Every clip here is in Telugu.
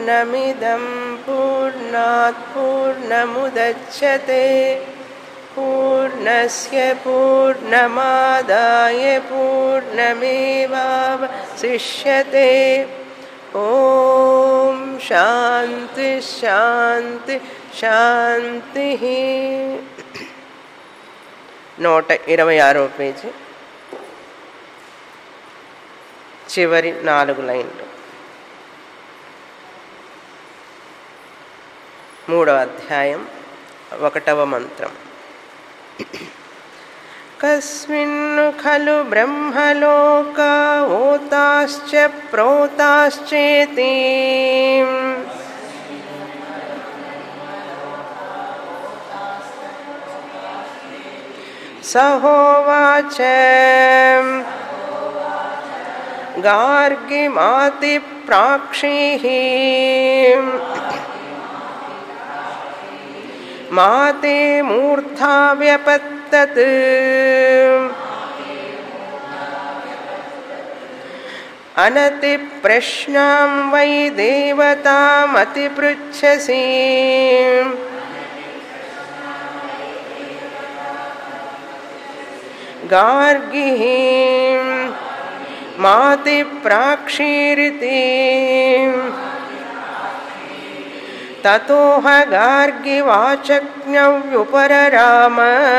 पूर्णमिदं पूर्णात् पूर्णमुदच्छते पूर्णस्य पूर्णमादाय पूर्णमेवावशिष्यते ॐ शान्ति शान्ति शान्तिः నూట ఇరవై ఆరో పేజీ చివరి నాలుగు లైన్లు మూడవ అధ్యాయం ఒకటవ మంత్రం కస్మిన్ను ఖలు బ్రహ్మలోక ఓతాశ్చ ప్రోతాశ్చేతి సహోవాచ గార్గిమాతి ప్రాక్షీः మాతే మూర్ధా వ్యపత్తత్ అనతి ప్రశ్నాం వై దేవతామతి పృచ్ఛసి గార్గిः మాతి ప్రాక్షీరితి తతోహ గార్గివాచజ్ఞవ్యుపరరామ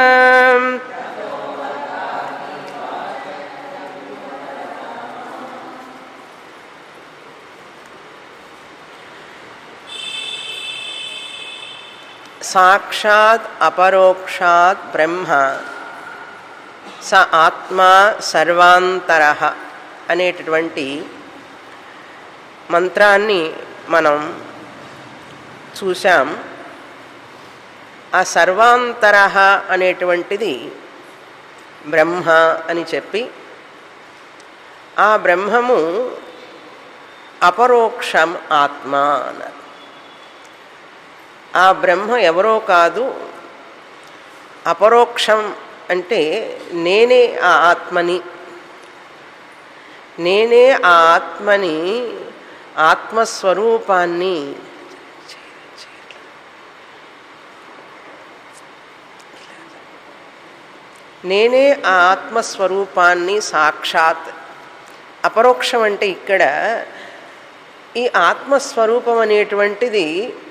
సాక్షాత్ అపరోక్షాత్ బ్రహ్మ స ఆత్మా సర్వాంతర అనేటటువంటి మంత్రాన్ని మనం చూసాం ఆ సర్వాంతర అనేటువంటిది బ్రహ్మ అని చెప్పి ఆ బ్రహ్మము అపరోక్షం ఆత్మ అన్నారు ఆ బ్రహ్మ ఎవరో కాదు అపరోక్షం అంటే నేనే ఆ ఆత్మని నేనే ఆ ఆత్మని ఆత్మస్వరూపాన్ని నేనే ఆ ఆత్మస్వరూపాన్ని సాక్షాత్ అపరోక్షం అంటే ఇక్కడ ఈ ఆత్మస్వరూపం అనేటువంటిది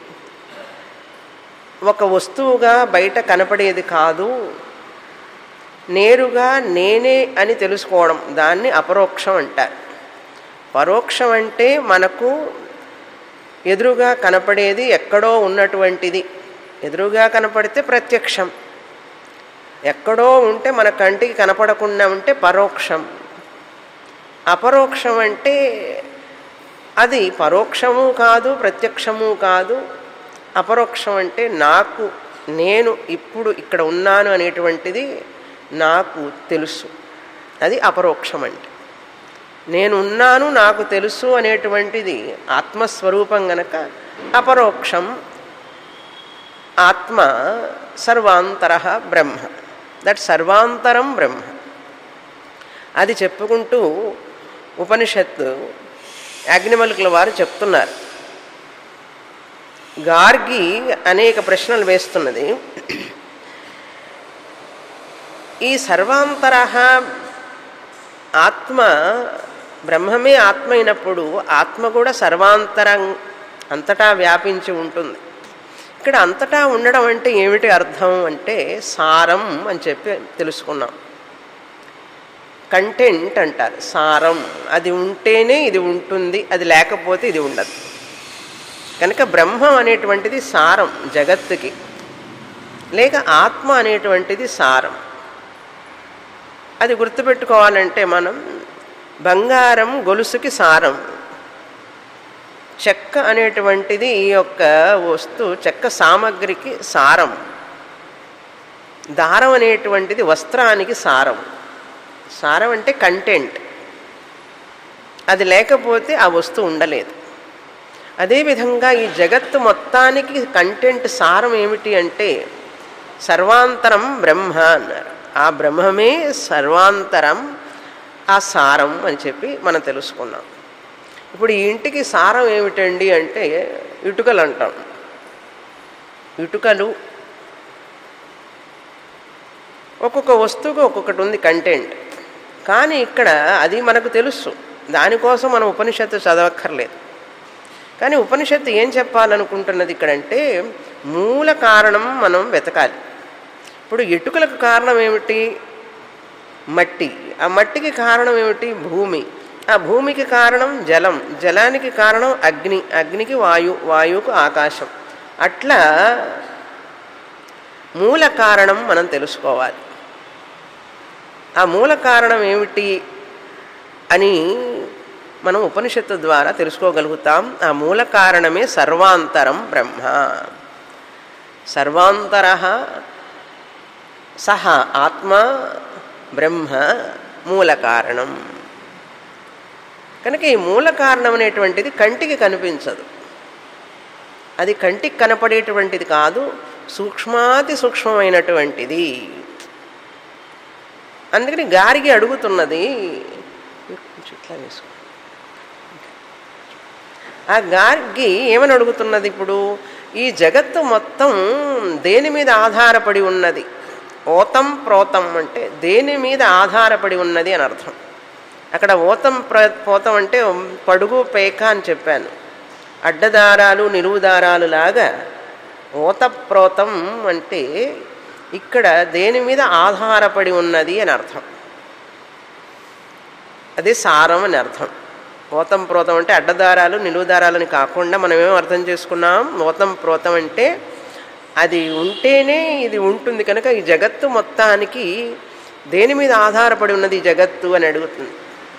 ఒక వస్తువుగా బయట కనపడేది కాదు నేరుగా నేనే అని తెలుసుకోవడం దాన్ని అపరోక్షం అంటారు పరోక్షం అంటే మనకు ఎదురుగా కనపడేది ఎక్కడో ఉన్నటువంటిది ఎదురుగా కనపడితే ప్రత్యక్షం ఎక్కడో ఉంటే మన కంటికి కనపడకుండా ఉంటే పరోక్షం అపరోక్షం అంటే అది పరోక్షము కాదు ప్రత్యక్షము కాదు అపరోక్షం అంటే నాకు నేను ఇప్పుడు ఇక్కడ ఉన్నాను అనేటువంటిది నాకు తెలుసు అది అపరోక్షం అంటే నేను ఉన్నాను నాకు తెలుసు అనేటువంటిది ఆత్మస్వరూపం గనక అపరోక్షం ఆత్మ సర్వాంతర బ్రహ్మ దట్ సర్వాంతరం బ్రహ్మ అది చెప్పుకుంటూ ఉపనిషత్తు అగ్నిమలుకుల వారు చెప్తున్నారు గార్గి అనేక ప్రశ్నలు వేస్తున్నది ఈ సర్వాంతర ఆత్మ బ్రహ్మమే ఆత్మ అయినప్పుడు ఆత్మ కూడా సర్వాంతరం అంతటా వ్యాపించి ఉంటుంది ఇక్కడ అంతటా ఉండడం అంటే ఏమిటి అర్థం అంటే సారం అని చెప్పి తెలుసుకున్నాం కంటెంట్ అంటారు సారం అది ఉంటేనే ఇది ఉంటుంది అది లేకపోతే ఇది ఉండదు కనుక బ్రహ్మం అనేటువంటిది సారం జగత్తుకి లేక ఆత్మ అనేటువంటిది సారం అది గుర్తుపెట్టుకోవాలంటే మనం బంగారం గొలుసుకి సారం చెక్క అనేటువంటిది ఈ యొక్క వస్తువు చెక్క సామగ్రికి సారం దారం అనేటువంటిది వస్త్రానికి సారం సారం అంటే కంటెంట్ అది లేకపోతే ఆ వస్తువు ఉండలేదు అదేవిధంగా ఈ జగత్తు మొత్తానికి కంటెంట్ సారం ఏమిటి అంటే సర్వాంతరం బ్రహ్మ అన్నారు ఆ బ్రహ్మమే సర్వాంతరం ఆ సారం అని చెప్పి మనం తెలుసుకున్నాం ఇప్పుడు ఈ ఇంటికి సారం ఏమిటండి అంటే ఇటుకలు అంటాం ఇటుకలు ఒక్కొక్క వస్తువుకి ఒక్కొక్కటి ఉంది కంటెంట్ కానీ ఇక్కడ అది మనకు తెలుసు దానికోసం మనం ఉపనిషత్తు చదవక్కర్లేదు కానీ ఉపనిషత్తు ఏం చెప్పాలనుకుంటున్నది ఇక్కడంటే మూల కారణం మనం వెతకాలి ఇప్పుడు ఇటుకలకు కారణం ఏమిటి మట్టి ఆ మట్టికి కారణం ఏమిటి భూమి ఆ భూమికి కారణం జలం జలానికి కారణం అగ్ని అగ్నికి వాయు వాయువుకు ఆకాశం అట్లా మూల కారణం మనం తెలుసుకోవాలి ఆ మూల కారణం ఏమిటి అని మనం ఉపనిషత్తు ద్వారా తెలుసుకోగలుగుతాం ఆ మూల కారణమే సర్వాంతరం బ్రహ్మ సర్వాంతర సహ ఆత్మ బ్రహ్మ మూల కారణం కనుక ఈ మూల కారణం అనేటువంటిది కంటికి కనిపించదు అది కంటికి కనపడేటువంటిది కాదు సూక్ష్మాతి సూక్ష్మమైనటువంటిది అందుకని గారికి అడుగుతున్నది కొంచెం ఇట్లా వేసుకో ఆ గార్గి ఏమని అడుగుతున్నది ఇప్పుడు ఈ జగత్తు మొత్తం దేని మీద ఆధారపడి ఉన్నది ఓతం ప్రోతం అంటే దేని మీద ఆధారపడి ఉన్నది అని అర్థం అక్కడ ఓతం ప్ర పోతం అంటే పడుగు పేక అని చెప్పాను అడ్డదారాలు నిలువుదారాలు లాగా ఓతప్రోతం అంటే ఇక్కడ దేని మీద ఆధారపడి ఉన్నది అని అర్థం అదే సారం అని అర్థం ఓతం ప్రోతం అంటే అడ్డదారాలు నిలువుదారాలని కాకుండా మనం ఏం అర్థం చేసుకున్నాం ఓతం ప్రోతం అంటే అది ఉంటేనే ఇది ఉంటుంది కనుక ఈ జగత్తు మొత్తానికి దేని మీద ఆధారపడి ఉన్నది ఈ జగత్తు అని అడుగుతుంది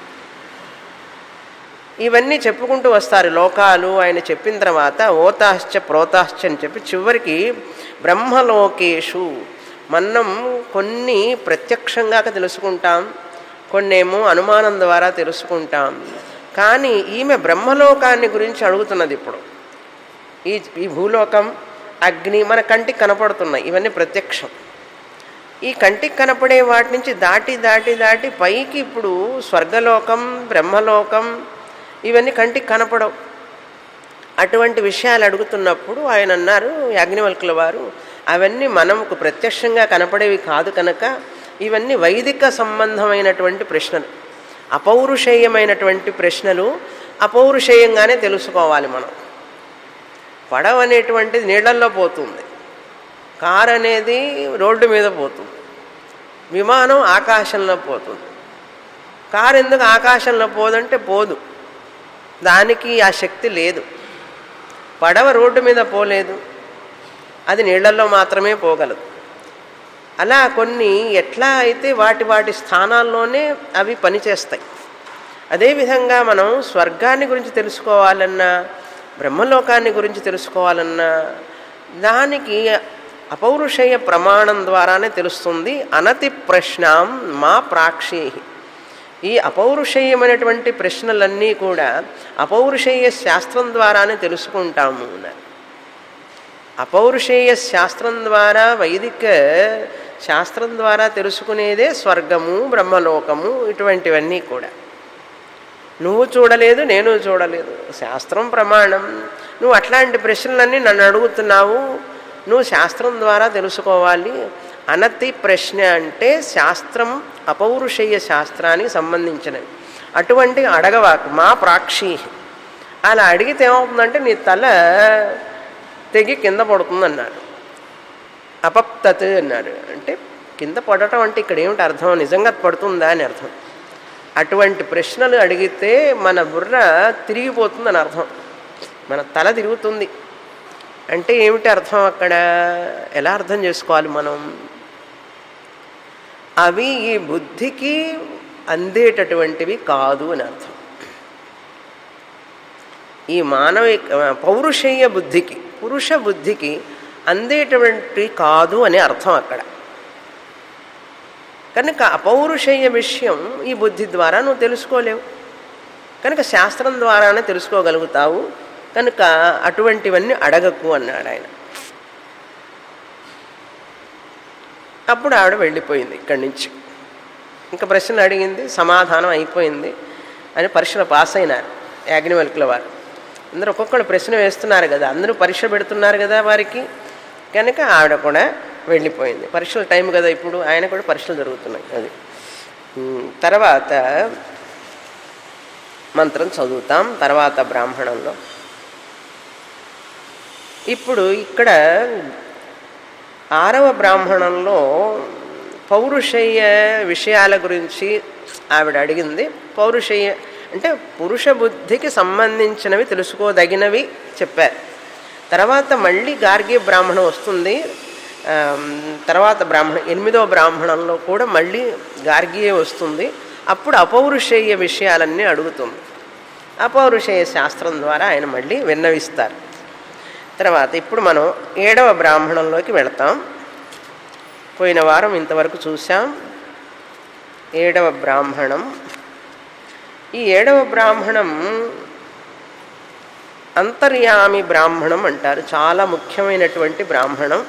ఇవన్నీ చెప్పుకుంటూ వస్తారు లోకాలు ఆయన చెప్పిన తర్వాత ఓతాశ్చ ప్రోతాశ్చ అని చెప్పి చివరికి బ్రహ్మలోకేషు మనం కొన్ని ప్రత్యక్షంగా తెలుసుకుంటాం కొన్నేమో అనుమానం ద్వారా తెలుసుకుంటాం కానీ ఈమె బ్రహ్మలోకాన్ని గురించి అడుగుతున్నది ఇప్పుడు ఈ ఈ భూలోకం అగ్ని మన కంటికి కనపడుతున్నాయి ఇవన్నీ ప్రత్యక్షం ఈ కంటికి కనపడే వాటి నుంచి దాటి దాటి దాటి పైకి ఇప్పుడు స్వర్గలోకం బ్రహ్మలోకం ఇవన్నీ కంటికి కనపడవు అటువంటి విషయాలు అడుగుతున్నప్పుడు ఆయన అన్నారు యాజ్ఞవల్కుల వారు అవన్నీ మనకు ప్రత్యక్షంగా కనపడేవి కాదు కనుక ఇవన్నీ వైదిక సంబంధమైనటువంటి ప్రశ్నలు అపౌరుషేయమైనటువంటి ప్రశ్నలు అపౌరుషేయంగానే తెలుసుకోవాలి మనం పడవ అనేటువంటిది నీళ్ళల్లో పోతుంది కార్ అనేది రోడ్డు మీద పోతుంది విమానం ఆకాశంలో పోతుంది కారు ఎందుకు ఆకాశంలో పోదంటే పోదు దానికి ఆ శక్తి లేదు పడవ రోడ్డు మీద పోలేదు అది నీళ్లలో మాత్రమే పోగలదు అలా కొన్ని ఎట్లా అయితే వాటి వాటి స్థానాల్లోనే అవి పనిచేస్తాయి అదేవిధంగా మనం స్వర్గాన్ని గురించి తెలుసుకోవాలన్నా బ్రహ్మలోకాన్ని గురించి తెలుసుకోవాలన్నా దానికి అపౌరుషేయ ప్రమాణం ద్వారానే తెలుస్తుంది అనతి ప్రశ్నాం మా ప్రాక్షి ఈ అపౌరుషేయమైనటువంటి ప్రశ్నలన్నీ కూడా అపౌరుషేయ శాస్త్రం ద్వారానే తెలుసుకుంటాము అన్నారు అపౌరుషేయ శాస్త్రం ద్వారా వైదిక శాస్త్రం ద్వారా తెలుసుకునేదే స్వర్గము బ్రహ్మలోకము ఇటువంటివన్నీ కూడా నువ్వు చూడలేదు నేను చూడలేదు శాస్త్రం ప్రమాణం నువ్వు అట్లాంటి ప్రశ్నలన్నీ నన్ను అడుగుతున్నావు నువ్వు శాస్త్రం ద్వారా తెలుసుకోవాలి అనతి ప్రశ్న అంటే శాస్త్రం అపౌరుషేయ శాస్త్రానికి సంబంధించినవి అటువంటి అడగవాకు మా ప్రాక్షి అలా అడిగితే ఏమవుతుందంటే నీ తల తెగి కింద పడుతుంది అన్నాడు అపప్తత్ అన్నాడు అంటే కింద పడటం అంటే ఇక్కడ ఏమిటి అర్థం నిజంగా పడుతుందా అని అర్థం అటువంటి ప్రశ్నలు అడిగితే మన బుర్ర తిరిగిపోతుందని అర్థం మన తల తిరుగుతుంది అంటే ఏమిటి అర్థం అక్కడ ఎలా అర్థం చేసుకోవాలి మనం అవి ఈ బుద్ధికి అందేటటువంటివి కాదు అని అర్థం ఈ మానవిక పౌరుషేయ బుద్ధికి పురుష బుద్ధికి అందేటువంటి కాదు అని అర్థం అక్కడ కనుక అపౌరుషేయ విషయం ఈ బుద్ధి ద్వారా నువ్వు తెలుసుకోలేవు కనుక శాస్త్రం ద్వారానే తెలుసుకోగలుగుతావు కనుక అటువంటివన్నీ అడగకు అన్నాడు ఆయన అప్పుడు ఆవిడ వెళ్ళిపోయింది ఇక్కడి నుంచి ఇంకా ప్రశ్న అడిగింది సమాధానం అయిపోయింది అని పరీక్షలు పాస్ అయినారు యాజ్ఞవల్కుల వారు అందరూ ఒక్కొక్కరు ప్రశ్న వేస్తున్నారు కదా అందరూ పరీక్ష పెడుతున్నారు కదా వారికి కనుక ఆవిడ కూడా వెళ్ళిపోయింది పరీక్షల టైం కదా ఇప్పుడు ఆయన కూడా పరీక్షలు జరుగుతున్నాయి అది ఉమ్, తర్వాత మంత్రం చదువుతాం తర్వాత బ్రాహ్మణంలో ఇప్పుడు ఇక్కడ ఆరవ బ్రాహ్మణంలో పౌరుషయ్య విషయాల గురించి ఆవిడ అడిగింది పౌరుషయ్య అంటే పురుష బుద్ధికి సంబంధించినవి తెలుసుకోదగినవి చెప్పారు తర్వాత మళ్ళీ గార్గి బ్రాహ్మణం వస్తుంది ఆమ్, తర్వాత బ్రాహ్మణ ఎనిమిదో బ్రాహ్మణంలో కూడా మళ్ళీ గార్గియే వస్తుంది అప్పుడు అపౌరుషేయ విషయాలన్నీ అడుగుతుంది అపౌరుషేయ శాస్త్రం ద్వారా ఆయన మళ్ళీ విన్నవిస్తారు తర్వాత ఇప్పుడు మనం ఏడవ బ్రాహ్మణంలోకి వెళతాం పోయిన వారం ఇంతవరకు చూసాం ఏడవ బ్రాహ్మణం ఈ ఏడవ బ్రాహ్మణం అంతర్యామి బ్రాహ్మణం అంటారు చాలా ముఖ్యమైనటువంటి బ్రాహ్మణం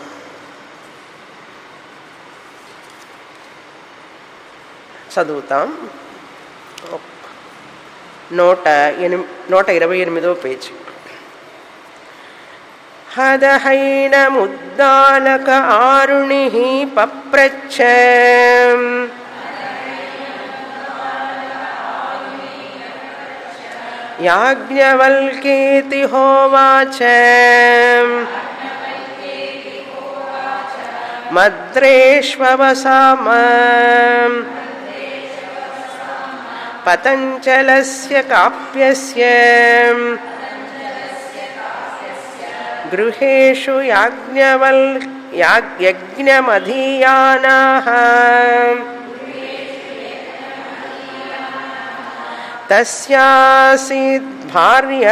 చదువుతాం నూట ఎనిమి నూట ఇరవై ఎనిమిదో పేజీ హదహైనముద్దాలక ఆరుణి పప్రచ్ఛ యాజ్ఞవల్కేతి హోవాచ మద్రేష్వవసామ పతంచలస్య కాప్యస్య గృహేషు యాజ్ఞవల్ యాజ్ఞమధీయానాః తస్యాసీద్ భార్య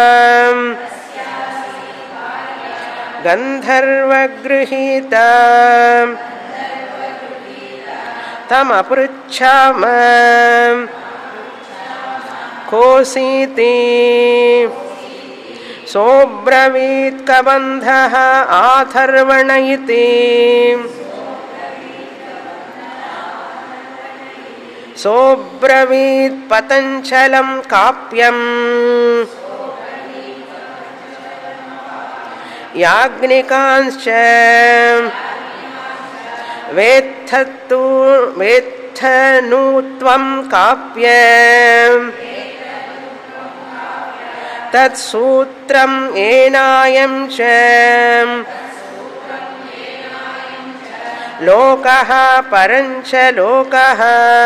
గంధర్వగృహీత తమపృచ్ఛామ కోసీతి सोऽब्रवीत्कबन्धः आथर्वण इति सोऽब्रवीत् पतञ्चलं काप्यम् याज्ञिकांश्च वेत्थत्तु वेत्थनु त्वं काप्य तत्सूत्रम् एनायं च लोकः परञ्च लोकः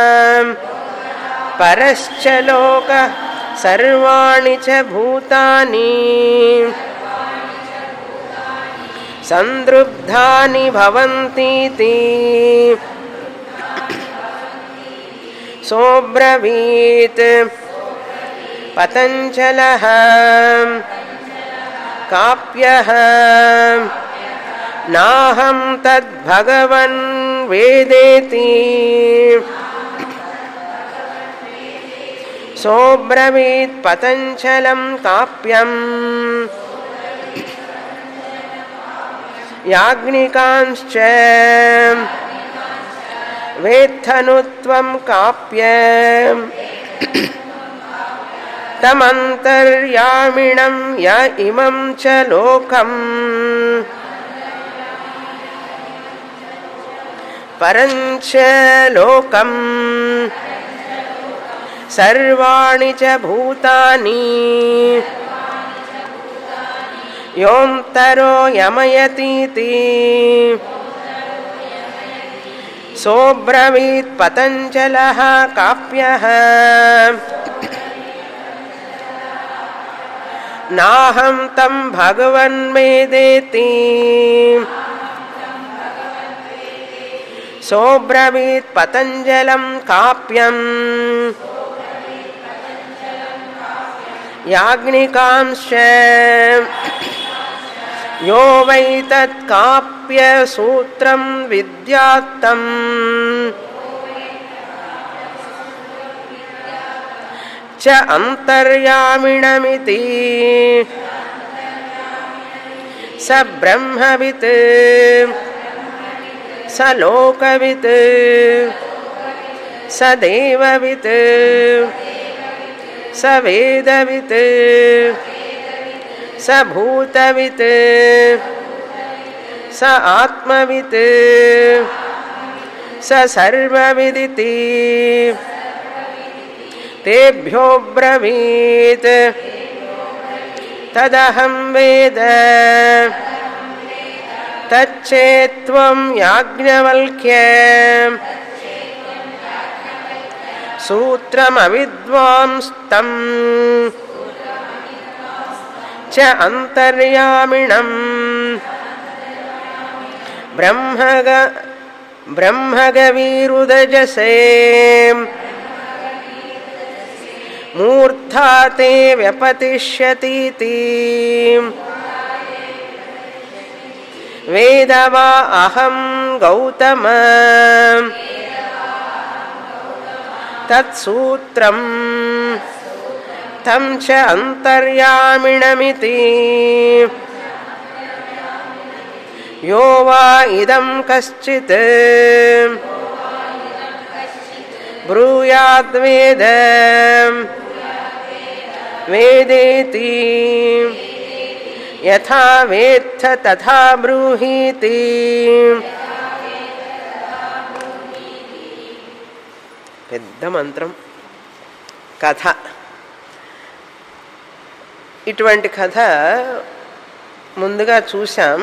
परश्च लोकः सर्वाणि च भूतानि सन्दृग्धानि भवन्तीति सोऽब्रवीत् पतञ्जलः काप्यः नाहं तद्भगवन् वेदेति सोऽब्रवीत् पतञ्जलं काप्यम् याज्ञिकांश्च वेत्थनुत्वं काप्य तमन्तर्यामिणं य इमं च लोकम् परञ्च लोकम् सर्वाणि च भूतानि योऽन्तरो यमयतीति सोऽब्रवीत् पतञ्जलः काप्यः नाहं तं भगवन्मेदेति सोऽब्रवीत् पतञ्जलं काप्यम् याज्ञिकांश्च यो वै तत्काप्यसूत्रं विद्यात्तम् च अन्तर्यामिणमिति स ब्रह्मवित् स लोकवित् स देववित् స వేదవిత్ స భూతవిత్ స ఆత్మవిత్ స సర్వవిదితి తేభ్యో బ్రవీత్ తదహం వేద తచ్చేత్వం యాజ్ఞవల్క్య సూత్రమవిద్వాంస్తం చ అంతర్యామిణం బ్రహ్మగ బ్రహ్మగవీరుదజసే మూర్ధా తే వ్యపతిష్యतीति వేద వా అహం గౌతమ తత్సూత్రం తం చ అంతర్యామిణమితి యో వా ఇదం కశ్చిత్ బ్రూయాద్వేద వేదేతి యథా వేత్థ తథా బ్రూహీతి పెద్ద మంత్రం కథ ఇటువంటి కథ ముందుగా చూసాం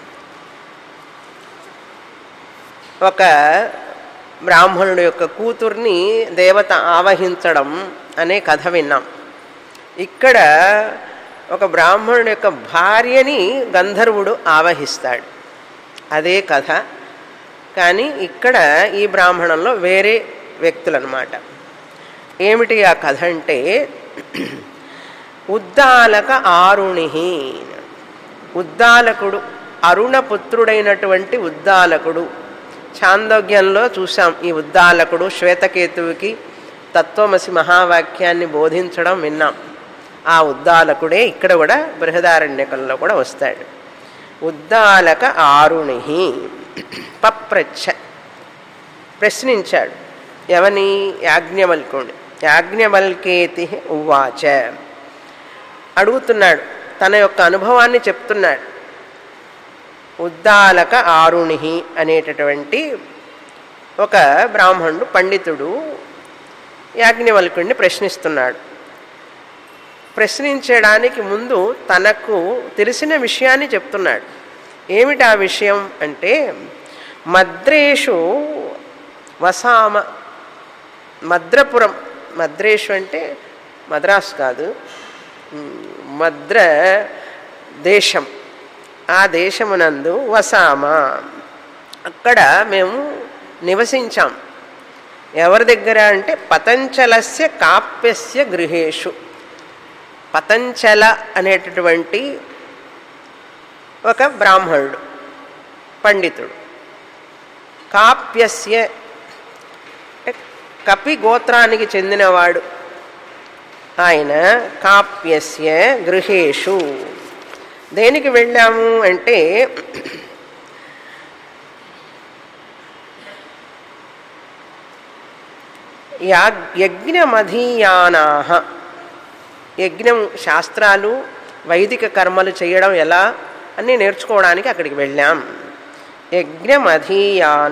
ఒక బ్రాహ్మణుడు యొక్క కూతుర్ని దేవత ఆవహించడం అనే కథ విన్నాం ఇక్కడ ఒక బ్రాహ్మణుడి యొక్క భార్యని గంధర్వుడు ఆవహిస్తాడు అదే కథ కానీ ఇక్కడ ఈ బ్రాహ్మణంలో వేరే వ్యక్తులన్నమాట ఏమిటి ఆ కథ అంటే ఉద్దాలక ఆరుణి ఉద్దాలకుడు అరుణపుత్రుడైనటువంటి ఉద్దాలకుడు ఛాందోగ్యంలో చూసాం ఈ ఉద్దాలకుడు శ్వేతకేతువుకి తత్వమసి మహావాక్యాన్ని బోధించడం విన్నాం ఆ ఉద్దాలకుడే ఇక్కడ కూడా బృహదారణ్యకంలో కూడా వస్తాడు ఉద్దాలక ఆరుణి పప్రచ్ఛ ప్రశ్నించాడు ఎవని యాజ్ఞవల్కుని యాజ్ఞవల్కేతి ఉవాచ అడుగుతున్నాడు తన యొక్క అనుభవాన్ని చెప్తున్నాడు ఉద్దాలక ఆరుణి అనేటటువంటి ఒక బ్రాహ్మణుడు పండితుడు యాజ్ఞవల్కుడిని ప్రశ్నిస్తున్నాడు ప్రశ్నించడానికి ముందు తనకు తెలిసిన విషయాన్ని చెప్తున్నాడు ఏమిటి ఆ విషయం అంటే మద్రేషు వసామ మద్రపురం మద్రేషు అంటే మద్రాసు కాదు మద్ర దేశం ఆ దేశమునందు వసామ అక్కడ మేము నివసించాం ఎవరి దగ్గర అంటే పతంచలస్య కాప్యస్య గృహేషు పతంచల అనేటటువంటి ఒక బ్రాహ్మణుడు పండితుడు కాప్యస్య కపి గోత్రానికి చెందినవాడు ఆయన కాప్యస్య గృహేషు దేనికి వెళ్ళాము అంటే యజ్ఞమధీయానా యజ్ఞం శాస్త్రాలు వైదిక కర్మలు చేయడం ఎలా అన్నీ నేర్చుకోవడానికి అక్కడికి వెళ్ళాం యజ్ఞమధీయాన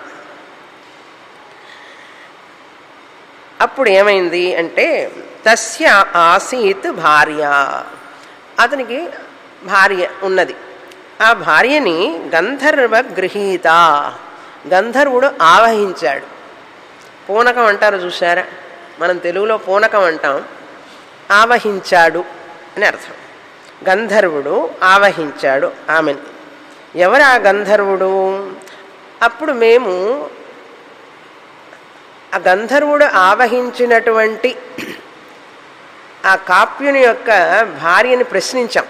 అప్పుడు ఏమైంది అంటే తస్య ఆసీత్ భార్య అతనికి భార్య ఉన్నది ఆ భార్యని గంధర్వ గృహీత గంధర్వుడు ఆవహించాడు పూనకం అంటారు చూసారా మనం తెలుగులో పూనకం అంటాం ఆవహించాడు అని అర్థం గంధర్వుడు ఆవహించాడు ఆమెను ఎవరు ఆ గంధర్వుడు అప్పుడు మేము ఆ గంధర్వుడు ఆవహించినటువంటి ఆ కాప్యుని యొక్క భార్యని ప్రశ్నించాం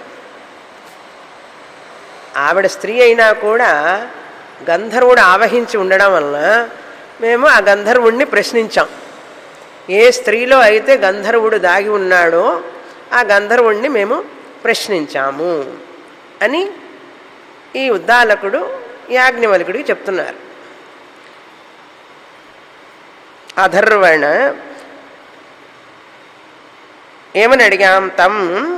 ఆవిడ స్త్రీ అయినా కూడా గంధర్వుడు ఆవహించి ఉండడం వలన మేము ఆ గంధర్వుడిని ప్రశ్నించాం ఏ స్త్రీలో అయితే గంధర్వుడు దాగి ఉన్నాడో ఆ గంధర్వుడిని మేము ప్రశ్నించాము అని ఈ ఉద్దాలకుడు యాజ్ఞవల్కుడికి చెప్తున్నారు అధర్వణ ఏమని అడిగాం తం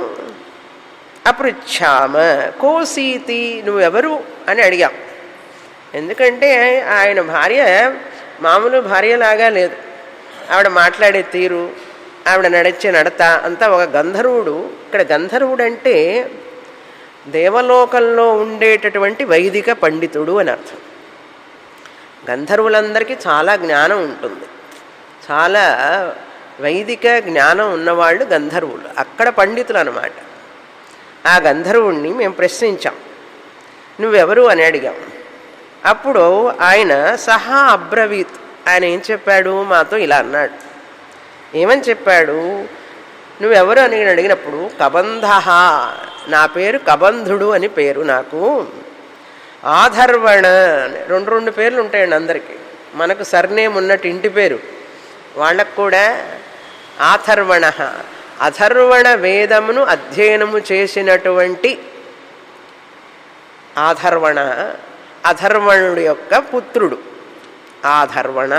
అపృచ్ఛామ కోసీతి నువ్వెవరు అని అడిగాం ఎందుకంటే ఆయన భార్య మామూలు భార్యలాగా లేదు ఆవిడ మాట్లాడే తీరు ఆవిడ నడిచే నడత అంతా ఒక గంధర్వుడు ఇక్కడ గంధర్వుడు అంటే దేవలోకంలో ఉండేటటువంటి వైదిక పండితుడు అని అర్థం గంధర్వులందరికీ చాలా జ్ఞానం ఉంటుంది చాలా వైదిక జ్ఞానం ఉన్నవాళ్ళు గంధర్వులు అక్కడ పండితులు అనమాట ఆ గంధర్వుణ్ణి మేము ప్రశ్నించాం నువ్వెవరు అని అడిగాం అప్పుడు ఆయన సహా అబ్రవీత్ ఆయన ఏం చెప్పాడు మాతో ఇలా అన్నాడు ఏమని చెప్పాడు నువ్వెవరు అని నేను అడిగినప్పుడు కబంధ నా పేరు కబంధుడు అని పేరు నాకు ఆధర్వణ అని రెండు రెండు పేర్లు ఉంటాయండి అందరికీ మనకు సర్నేమ్ ఉన్నట్టు ఇంటి పేరు వాళ్ళకు కూడా ఆథర్వణ అథర్వణ వేదమును అధ్యయనము చేసినటువంటి ఆధర్వణ అధర్వణుడి యొక్క పుత్రుడు ఆధర్వణ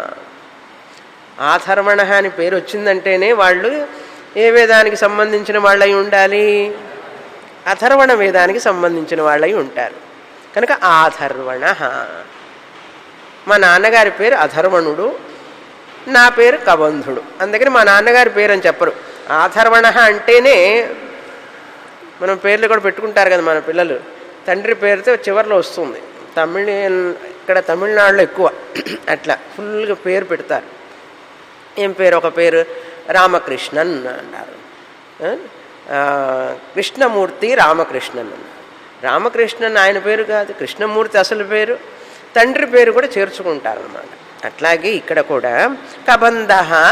ఆధర్వణ అని పేరు వచ్చిందంటేనే వాళ్ళు ఏ వేదానికి సంబంధించిన వాళ్ళై ఉండాలి అథర్వణ వేదానికి సంబంధించిన వాళ్ళై ఉంటారు కనుక ఆధర్వణ మా నాన్నగారి పేరు అధర్వణుడు నా పేరు కబంధుడు అందుకని మా నాన్నగారి పేరు అని చెప్పరు ఆధర్వణ అంటేనే మనం పేర్లు కూడా పెట్టుకుంటారు కదా మన పిల్లలు తండ్రి పేరుతో చివరిలో వస్తుంది తమిళ ఇక్కడ తమిళనాడులో ఎక్కువ అట్లా ఫుల్గా పేరు పెడతారు ఏం పేరు ఒక పేరు రామకృష్ణన్ అన్నారు ఆ, కృష్ణమూర్తి రామకృష్ణన్ అన్నారు రామకృష్ణన్ ఆయన పేరు కాదు కృష్ణమూర్తి అసలు పేరు తండ్రి పేరు కూడా చేర్చుకుంటారనమాట అట్లాగే ఇక్కడ కూడా కబంధ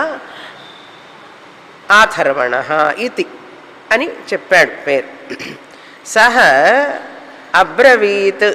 ఆథర్వణ ఇతి అని చెప్పాడు పేరు సహ అబ్రవీత్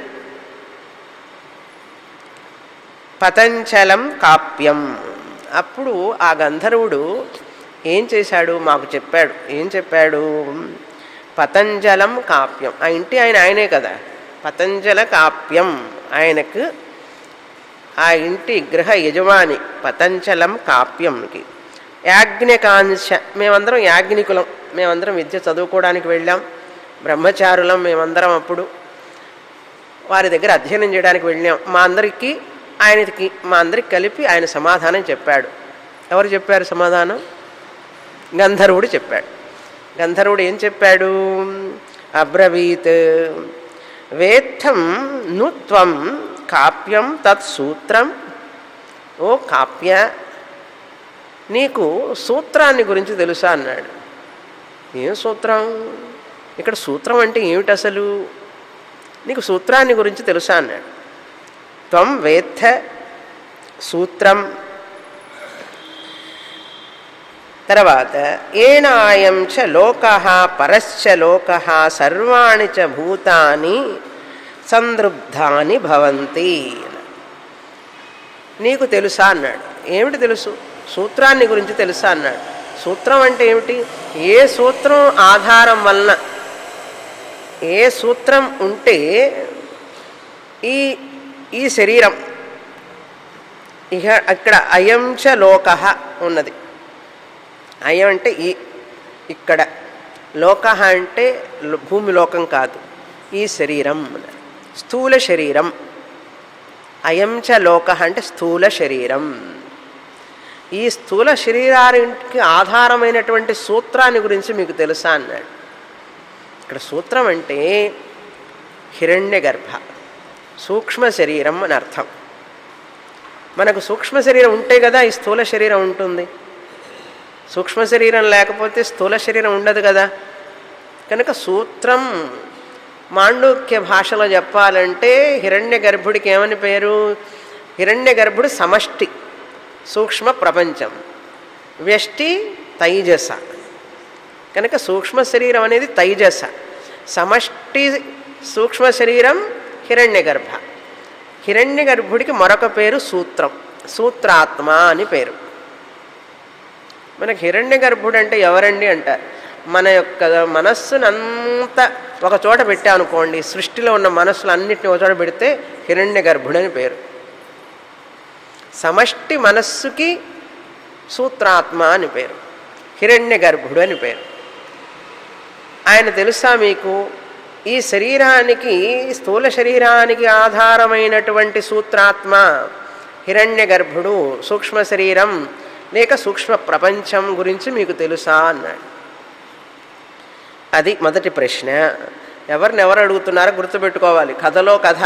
పతంచలం కాప్యం అప్పుడు ఆ గంధర్వుడు ఏం చేశాడు మాకు చెప్పాడు ఏం చెప్పాడు పతంజలం కాప్యం ఆ ఇంటి ఆయన ఆయనే కదా పతంజల కాప్యం ఆయనకు ఆ ఇంటి గృహ యజమాని పతంచలం కాప్యంకి యాజ్ఞకాంశ మేమందరం యాజ్ఞికులం మేమందరం విద్య చదువుకోవడానికి వెళ్ళాం బ్రహ్మచారులం మేమందరం అప్పుడు వారి దగ్గర అధ్యయనం చేయడానికి వెళ్ళాం మా అందరికీ ఆయనకి మా అందరికి కలిపి ఆయన సమాధానం చెప్పాడు ఎవరు చెప్పారు సమాధానం గంధర్వుడు చెప్పాడు గంధర్వుడు ఏం చెప్పాడు అబ్రవీత్ వేత్తం నుత్వం కాప్యం తత్ సూత్రం ఓ కాప్య నీకు సూత్రాన్ని గురించి తెలుసా అన్నాడు ఏం సూత్రం ఇక్కడ సూత్రం అంటే ఏమిటి అసలు నీకు సూత్రాన్ని గురించి తెలుసా అన్నాడు త్వం వేత్త సూత్రం తర్వాత ఏనాయం చ లోక పరశ్చ లోక సర్వాణి చ భూతాని సందృబ్ధాని భవంతి నీకు తెలుసా అన్నాడు ఏమిటి తెలుసు సూత్రాన్ని గురించి తెలుసా అన్నాడు సూత్రం అంటే ఏమిటి ఏ సూత్రం ఆధారం వలన ఏ సూత్రం ఉంటే ఈ ఈ శరీరం ఇహ ఇక్కడ అయం చ లోక ఉన్నది అయం అంటే ఈ ఇక్కడ లోక అంటే లో- భూమి లోకం కాదు ఈ శరీరం అన్నది. స్థూల శరీరం అయం చ లోక అంటే స్థూల శరీరం ఈ స్థూల శరీరానికి ఆధారమైనటువంటి సూత్రాన్ని గురించి మీకు తెలుసా అన్నాడు ఇక్కడ సూత్రం అంటే హిరణ్య గర్భ సూక్ష్మ శరీరం అని అర్థం మనకు సూక్ష్మ శరీరం ఉంటే కదా ఈ స్థూల శరీరం ఉంటుంది సూక్ష్మ శరీరం లేకపోతే స్థూల శరీరం ఉండదు కదా కనుక సూత్రం మాండూక్య భాషలో చెప్పాలంటే హిరణ్య గర్భుడికి ఏమని పేరు హిరణ్య గర్భుడు సమష్టి సూక్ష్మ ప్రపంచం వ్యష్టి తైజస కనుక సూక్ష్మ శరీరం అనేది తైజస సమష్టి సూక్ష్మ శరీరం హిరణ్య గర్భ హిరణ్య గర్భుడికి మరొక పేరు సూత్రం సూత్రాత్మ అని పేరు మనకి హిరణ్య గర్భుడు అంటే ఎవరండి అంటారు మన యొక్క మనస్సునంతా ఒక చోట పెట్టామనుకోండి సృష్టిలో ఉన్న మనస్సులు అన్నిటిని ఒక చోట పెడితే హిరణ్య గర్భుడు అని పేరు సమష్టి మనస్సుకి సూత్రాత్మ అని పేరు హిరణ్య గర్భుడు అని పేరు ఆయన తెలుసా మీకు ఈ శరీరానికి స్థూల శరీరానికి ఆధారమైనటువంటి సూత్రాత్మ హిరణ్య గర్భుడు సూక్ష్మ శరీరం లేక సూక్ష్మ ప్రపంచం గురించి మీకు తెలుసా అన్నాడు అది మొదటి ప్రశ్న ఎవరిని ఎవరు అడుగుతున్నారో గుర్తుపెట్టుకోవాలి కథలో కథ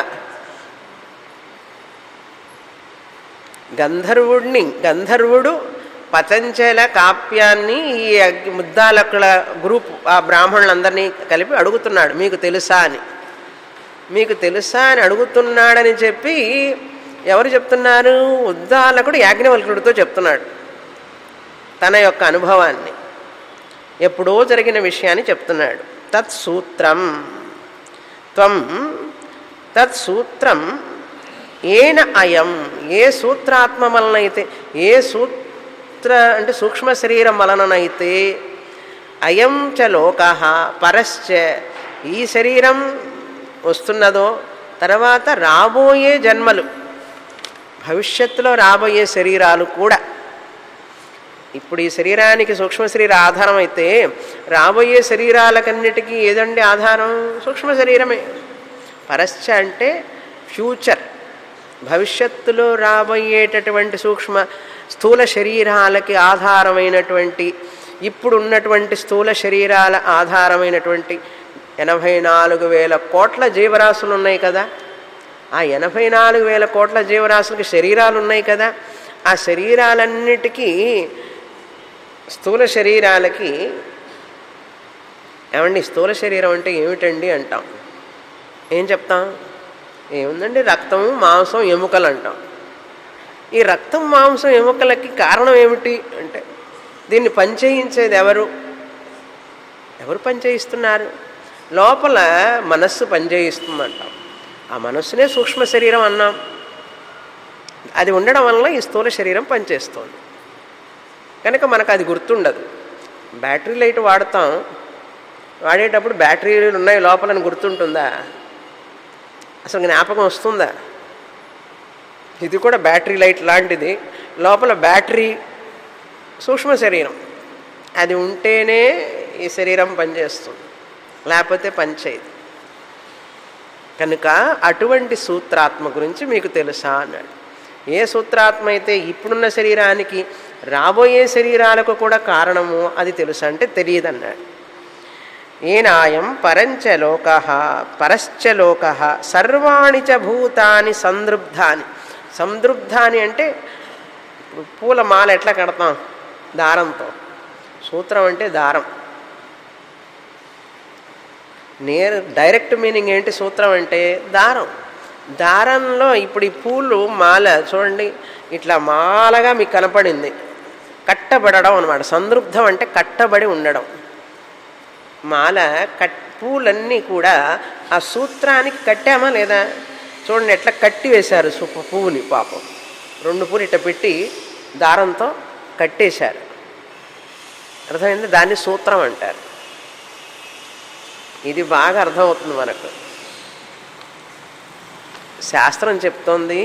గంధర్వుడిని గంధర్వుడు పతంజల కాప్యాన్ని ఈ అగ్గి- ముద్దాలకుల గ్రూప్ ఆ బ్రాహ్మణులందరినీ కలిపి అడుగుతున్నాడు మీకు తెలుసా అని మీకు తెలుసా అని అడుగుతున్నాడని చెప్పి ఎవరు చెప్తున్నారు ఉద్దాలకుడు యాజ్ఞవల్కుడితో చెప్తున్నాడు తన యొక్క అనుభవాన్ని ఎప్పుడో జరిగిన విషయాన్ని చెప్తున్నాడు తత్సూత్రం త్వం తత్సూత్రం ఏన అయం ఏ సూత్రాత్మ వలనైతే ఏ సూత్ర అంటే సూక్ష్మ శరీరం వలననైతే అయం చ లోక పరశ్చ ఈ శరీరం వస్తున్నదో తర్వాత రాబోయే జన్మలు భవిష్యత్తులో రాబోయే శరీరాలు కూడా ఇప్పుడు ఈ శరీరానికి సూక్ష్మ శరీర ఆధారం అయితే రాబోయే శరీరాలకన్నిటికీ ఏదండి ఆధారం సూక్ష్మ శరీరమే పరశ్చ అంటే ఫ్యూచర్ భవిష్యత్తులో రాబోయేటటువంటి సూక్ష్మ స్థూల శరీరాలకి ఆధారమైనటువంటి ఇప్పుడు ఉన్నటువంటి స్థూల శరీరాల ఆధారమైనటువంటి ఎనభై నాలుగు వేల కోట్ల జీవరాశులు ఉన్నాయి కదా ఆ ఎనభై నాలుగు వేల కోట్ల జీవరాశులకి శరీరాలు ఉన్నాయి కదా ఆ శరీరాలన్నిటికీ స్థూల శరీరాలకి ఏమండి స్థూల శరీరం అంటే ఏమిటండి అంటాం ఏం చెప్తాం ఏముందండి రక్తం మాంసం ఎముకలు అంటాం ఈ రక్తం మాంసం ఎముకలకి కారణం ఏమిటి అంటే దీన్ని పనిచేయించేది ఎవరు ఎవరు పనిచేయిస్తున్నారు లోపల మనస్సు పనిచేయిస్తుందంటాం ఆ మనస్సునే సూక్ష్మ శరీరం అన్నాం అది ఉండడం వల్ల ఈ స్థూల శరీరం పనిచేస్తుంది కనుక మనకు అది గుర్తుండదు బ్యాటరీ లైట్ వాడతాం వాడేటప్పుడు బ్యాటరీలు ఉన్నాయి లోపలని గుర్తుంటుందా అసలు జ్ఞాపకం వస్తుందా ఇది కూడా బ్యాటరీ లైట్ లాంటిది లోపల బ్యాటరీ సూక్ష్మ శరీరం అది ఉంటేనే ఈ శరీరం పనిచేస్తుంది లేకపోతే పనిచేయదు కనుక అటువంటి సూత్రాత్మ గురించి మీకు తెలుసా అన్నాడు ఏ సూత్రాత్మ అయితే ఇప్పుడున్న శరీరానికి రాబోయే శరీరాలకు కూడా కారణము అది తెలుసా అంటే తెలియదు అన్నాడు ఏనాయం పరంచలోక పరశ్చలోక సర్వాణి చ భూతాని సందృబ్ధాని సందృబ్ధాని అంటే ఇప్పుడు పూల మాల ఎట్లా కడతాం దారంతో సూత్రం అంటే దారం నేర్ డైరెక్ట్ మీనింగ్ ఏంటి సూత్రం అంటే దారం దారంలో ఇప్పుడు ఈ పూలు మాల చూడండి ఇట్లా మాలగా మీకు కనపడింది కట్టబడడం అనమాట సందృబ్ధం అంటే కట్టబడి ఉండడం మాల కట్ పూలన్నీ కూడా ఆ సూత్రానికి కట్టామా లేదా చూడండి ఎట్లా కట్టి వేశారు సు పువ్వుని పాపం రెండు పూలు ఇట్ట పెట్టి దారంతో కట్టేశారు అర్థమైంది దాన్ని సూత్రం అంటారు ఇది బాగా అర్థమవుతుంది మనకు శాస్త్రం చెప్తోంది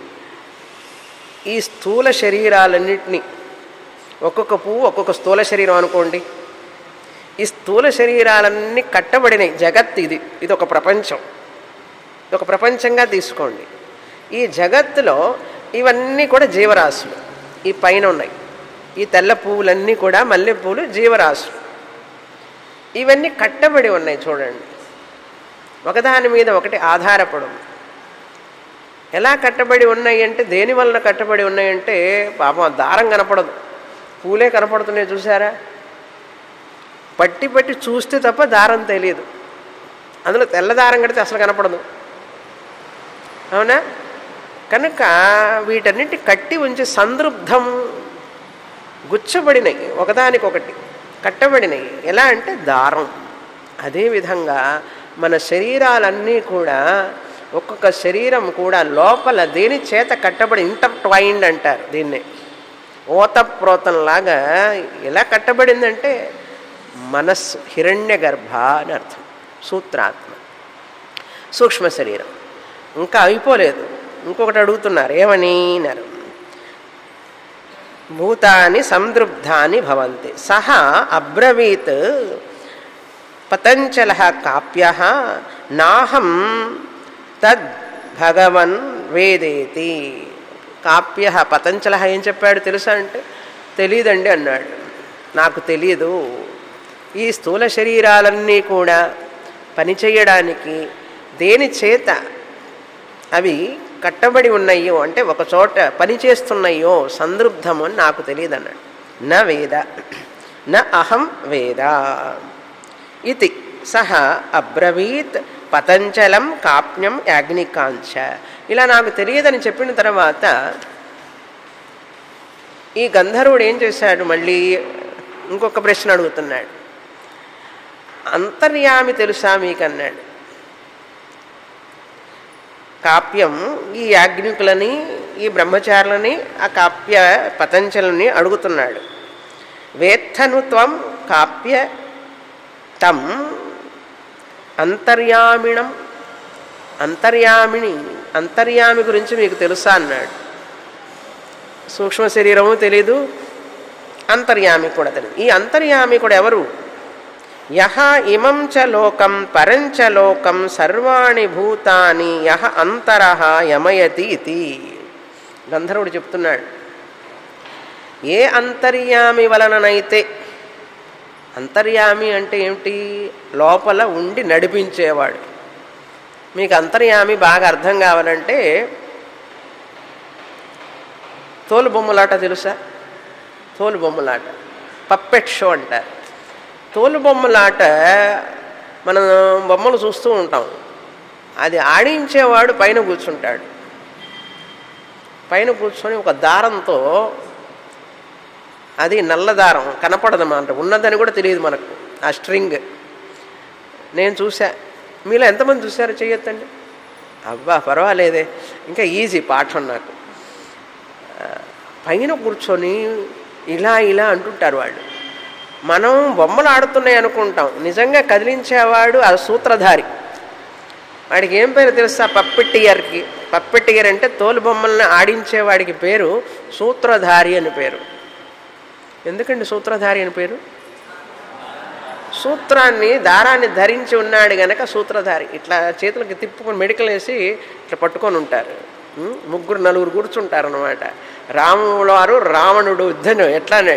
ఈ స్థూల శరీరాలన్నింటినీ ఒక్కొక్క పువ్వు ఒక్కొక్క స్థూల శరీరం అనుకోండి ఈ స్థూల శరీరాలన్నీ కట్టబడినాయి జగత్ ఇది ఇది ఒక ప్రపంచం ఇది ఒక ప్రపంచంగా తీసుకోండి ఈ జగత్తులో ఇవన్నీ కూడా జీవరాశులు ఈ పైన ఉన్నాయి ఈ తెల్ల పువ్వులన్నీ కూడా మల్లె పువ్వులు జీవరాశులు ఇవన్నీ కట్టబడి ఉన్నాయి చూడండి ఒకదాని మీద ఒకటి ఆధారపడి ఉంది ఎలా కట్టబడి ఉన్నాయి అంటే దేని వలన కట్టబడి ఉన్నాయంటే పాపం ఆ దారం కనపడదు పూలే కనపడుతున్నాయి చూసారా పట్టి పట్టి చూస్తే తప్ప దారం తెలియదు అందులో తెల్ల దారం కడితే అసలు కనపడదు అవునా కనుక వీటన్నిటి కట్టి ఉంచి సందృబ్ధం గుచ్చబడినాయి ఒకదానికొకటి కట్టబడినాయి ఎలా అంటే దారం అదేవిధంగా మన శరీరాలన్నీ కూడా ఒక్కొక్క శరీరం కూడా లోపల దేని చేత కట్టబడి ఇంటర్ట్వైండ్ అంటారు దీన్ని ఓతప్రోతంలాగా ఎలా కట్టబడిందంటే మనస్సు హిరణ్య గర్భ అని అర్థం సూత్రాత్మ సూక్ష్మ శరీరం ఇంకా అయిపోలేదు ఇంకొకటి అడుగుతున్నారు ఏమని అన్నారు భూతాని సందృబ్ధాని భవంతి సహ అబ్రవీత్ పతంచల కాప్య నాహం తద్ భగవన్ వేదేతి కాప్య పతంచల ఏం చెప్పాడు తెలుసా అంటే తెలియదండి అన్నాడు నాకు తెలియదు ఈ స్థూల శరీరాలన్నీ కూడా పనిచేయడానికి దేని చేత అవి కట్టబడి ఉన్నాయో అంటే ఒక చోట పనిచేస్తున్నాయో సందృబ్ధము అని నాకు తెలియదు అన్నాడు నా వేద నా అహం వేద ఇది సహ అబ్రవీత్ పతంచలం కాప్యం యాగ్నికాంచ ఇలా నాకు తెలియదని చెప్పిన తర్వాత ఈ గంధర్వుడు ఏం చేశాడు మళ్ళీ ఇంకొక ప్రశ్న అడుగుతున్నాడు అంతర్యామి తెలుసా మీకు అన్నాడు కాప్యం ఈ యాజ్ఞికులని ఈ బ్రహ్మచారులని ఆ కాప్య పతంచలని అడుగుతున్నాడు వేత్తను త్వం కాప్య తం అంతర్యామిణం అంతర్యామిని అంతర్యామి గురించి మీకు తెలుసా అన్నాడు సూక్ష్మ శరీరము తెలీదు అంతర్యామి కూడా తెలియదు ఈ అంతర్యామి కూడా ఎవరు యహ ఇమం చ లోకం పరంచ లోకం సర్వాణి భూతాని యహ అంతరహ యమయతి ఇది గంధర్వుడు చెప్తున్నాడు ఏ అంతర్యామి వలననైతే అంతర్యామి అంటే ఏమిటి లోపల ఉండి నడిపించేవాడు మీకు అంతర్యామి బాగా అర్థం కావాలంటే తోలు బొమ్మలాట తెలుసా తోలు బొమ్మలాట పప్పెట్ షో అంటారు తోలు బొమ్మలాట మనం బొమ్మలు చూస్తూ ఉంటాం అది ఆడించేవాడు పైన కూర్చుంటాడు పైన కూర్చొని ఒక దారంతో అది నల్ల దారం కనపడదు అన్నమాట ఉన్నదని కూడా తెలియదు మనకు ఆ స్ట్రింగ్ నేను చూసా మీలో ఎంతమంది చూసారో చెయ్యొద్దండి అబ్బా పర్వాలేదే ఇంకా ఈజీ పాఠం నాకు పైన కూర్చొని ఇలా ఇలా అంటుంటారు వాళ్ళు మనం బొమ్మలు ఆడుతున్నాయి అనుకుంటాం నిజంగా కదిలించేవాడు ఆ సూత్రధారి వాడికి ఏం పేరు తెలుసా పప్పెట్టియర్కి పప్పెట్టియర్ అంటే తోలు బొమ్మల్ని ఆడించేవాడికి పేరు సూత్రధారి అని పేరు ఎందుకండి సూత్రధారి అని పేరు సూత్రాన్ని దారాన్ని ధరించి ఉన్నాడు గనక సూత్రధారి ఇట్లా చేతులకి తిప్పుకొని మెడికల్ వేసి ఇట్లా పట్టుకొని ఉంటారు ఉం? ముగ్గురు నలుగురు కూర్చుంటారు అనమాట రాముల వారు రావణుడు యుద్ధను ఎట్లానే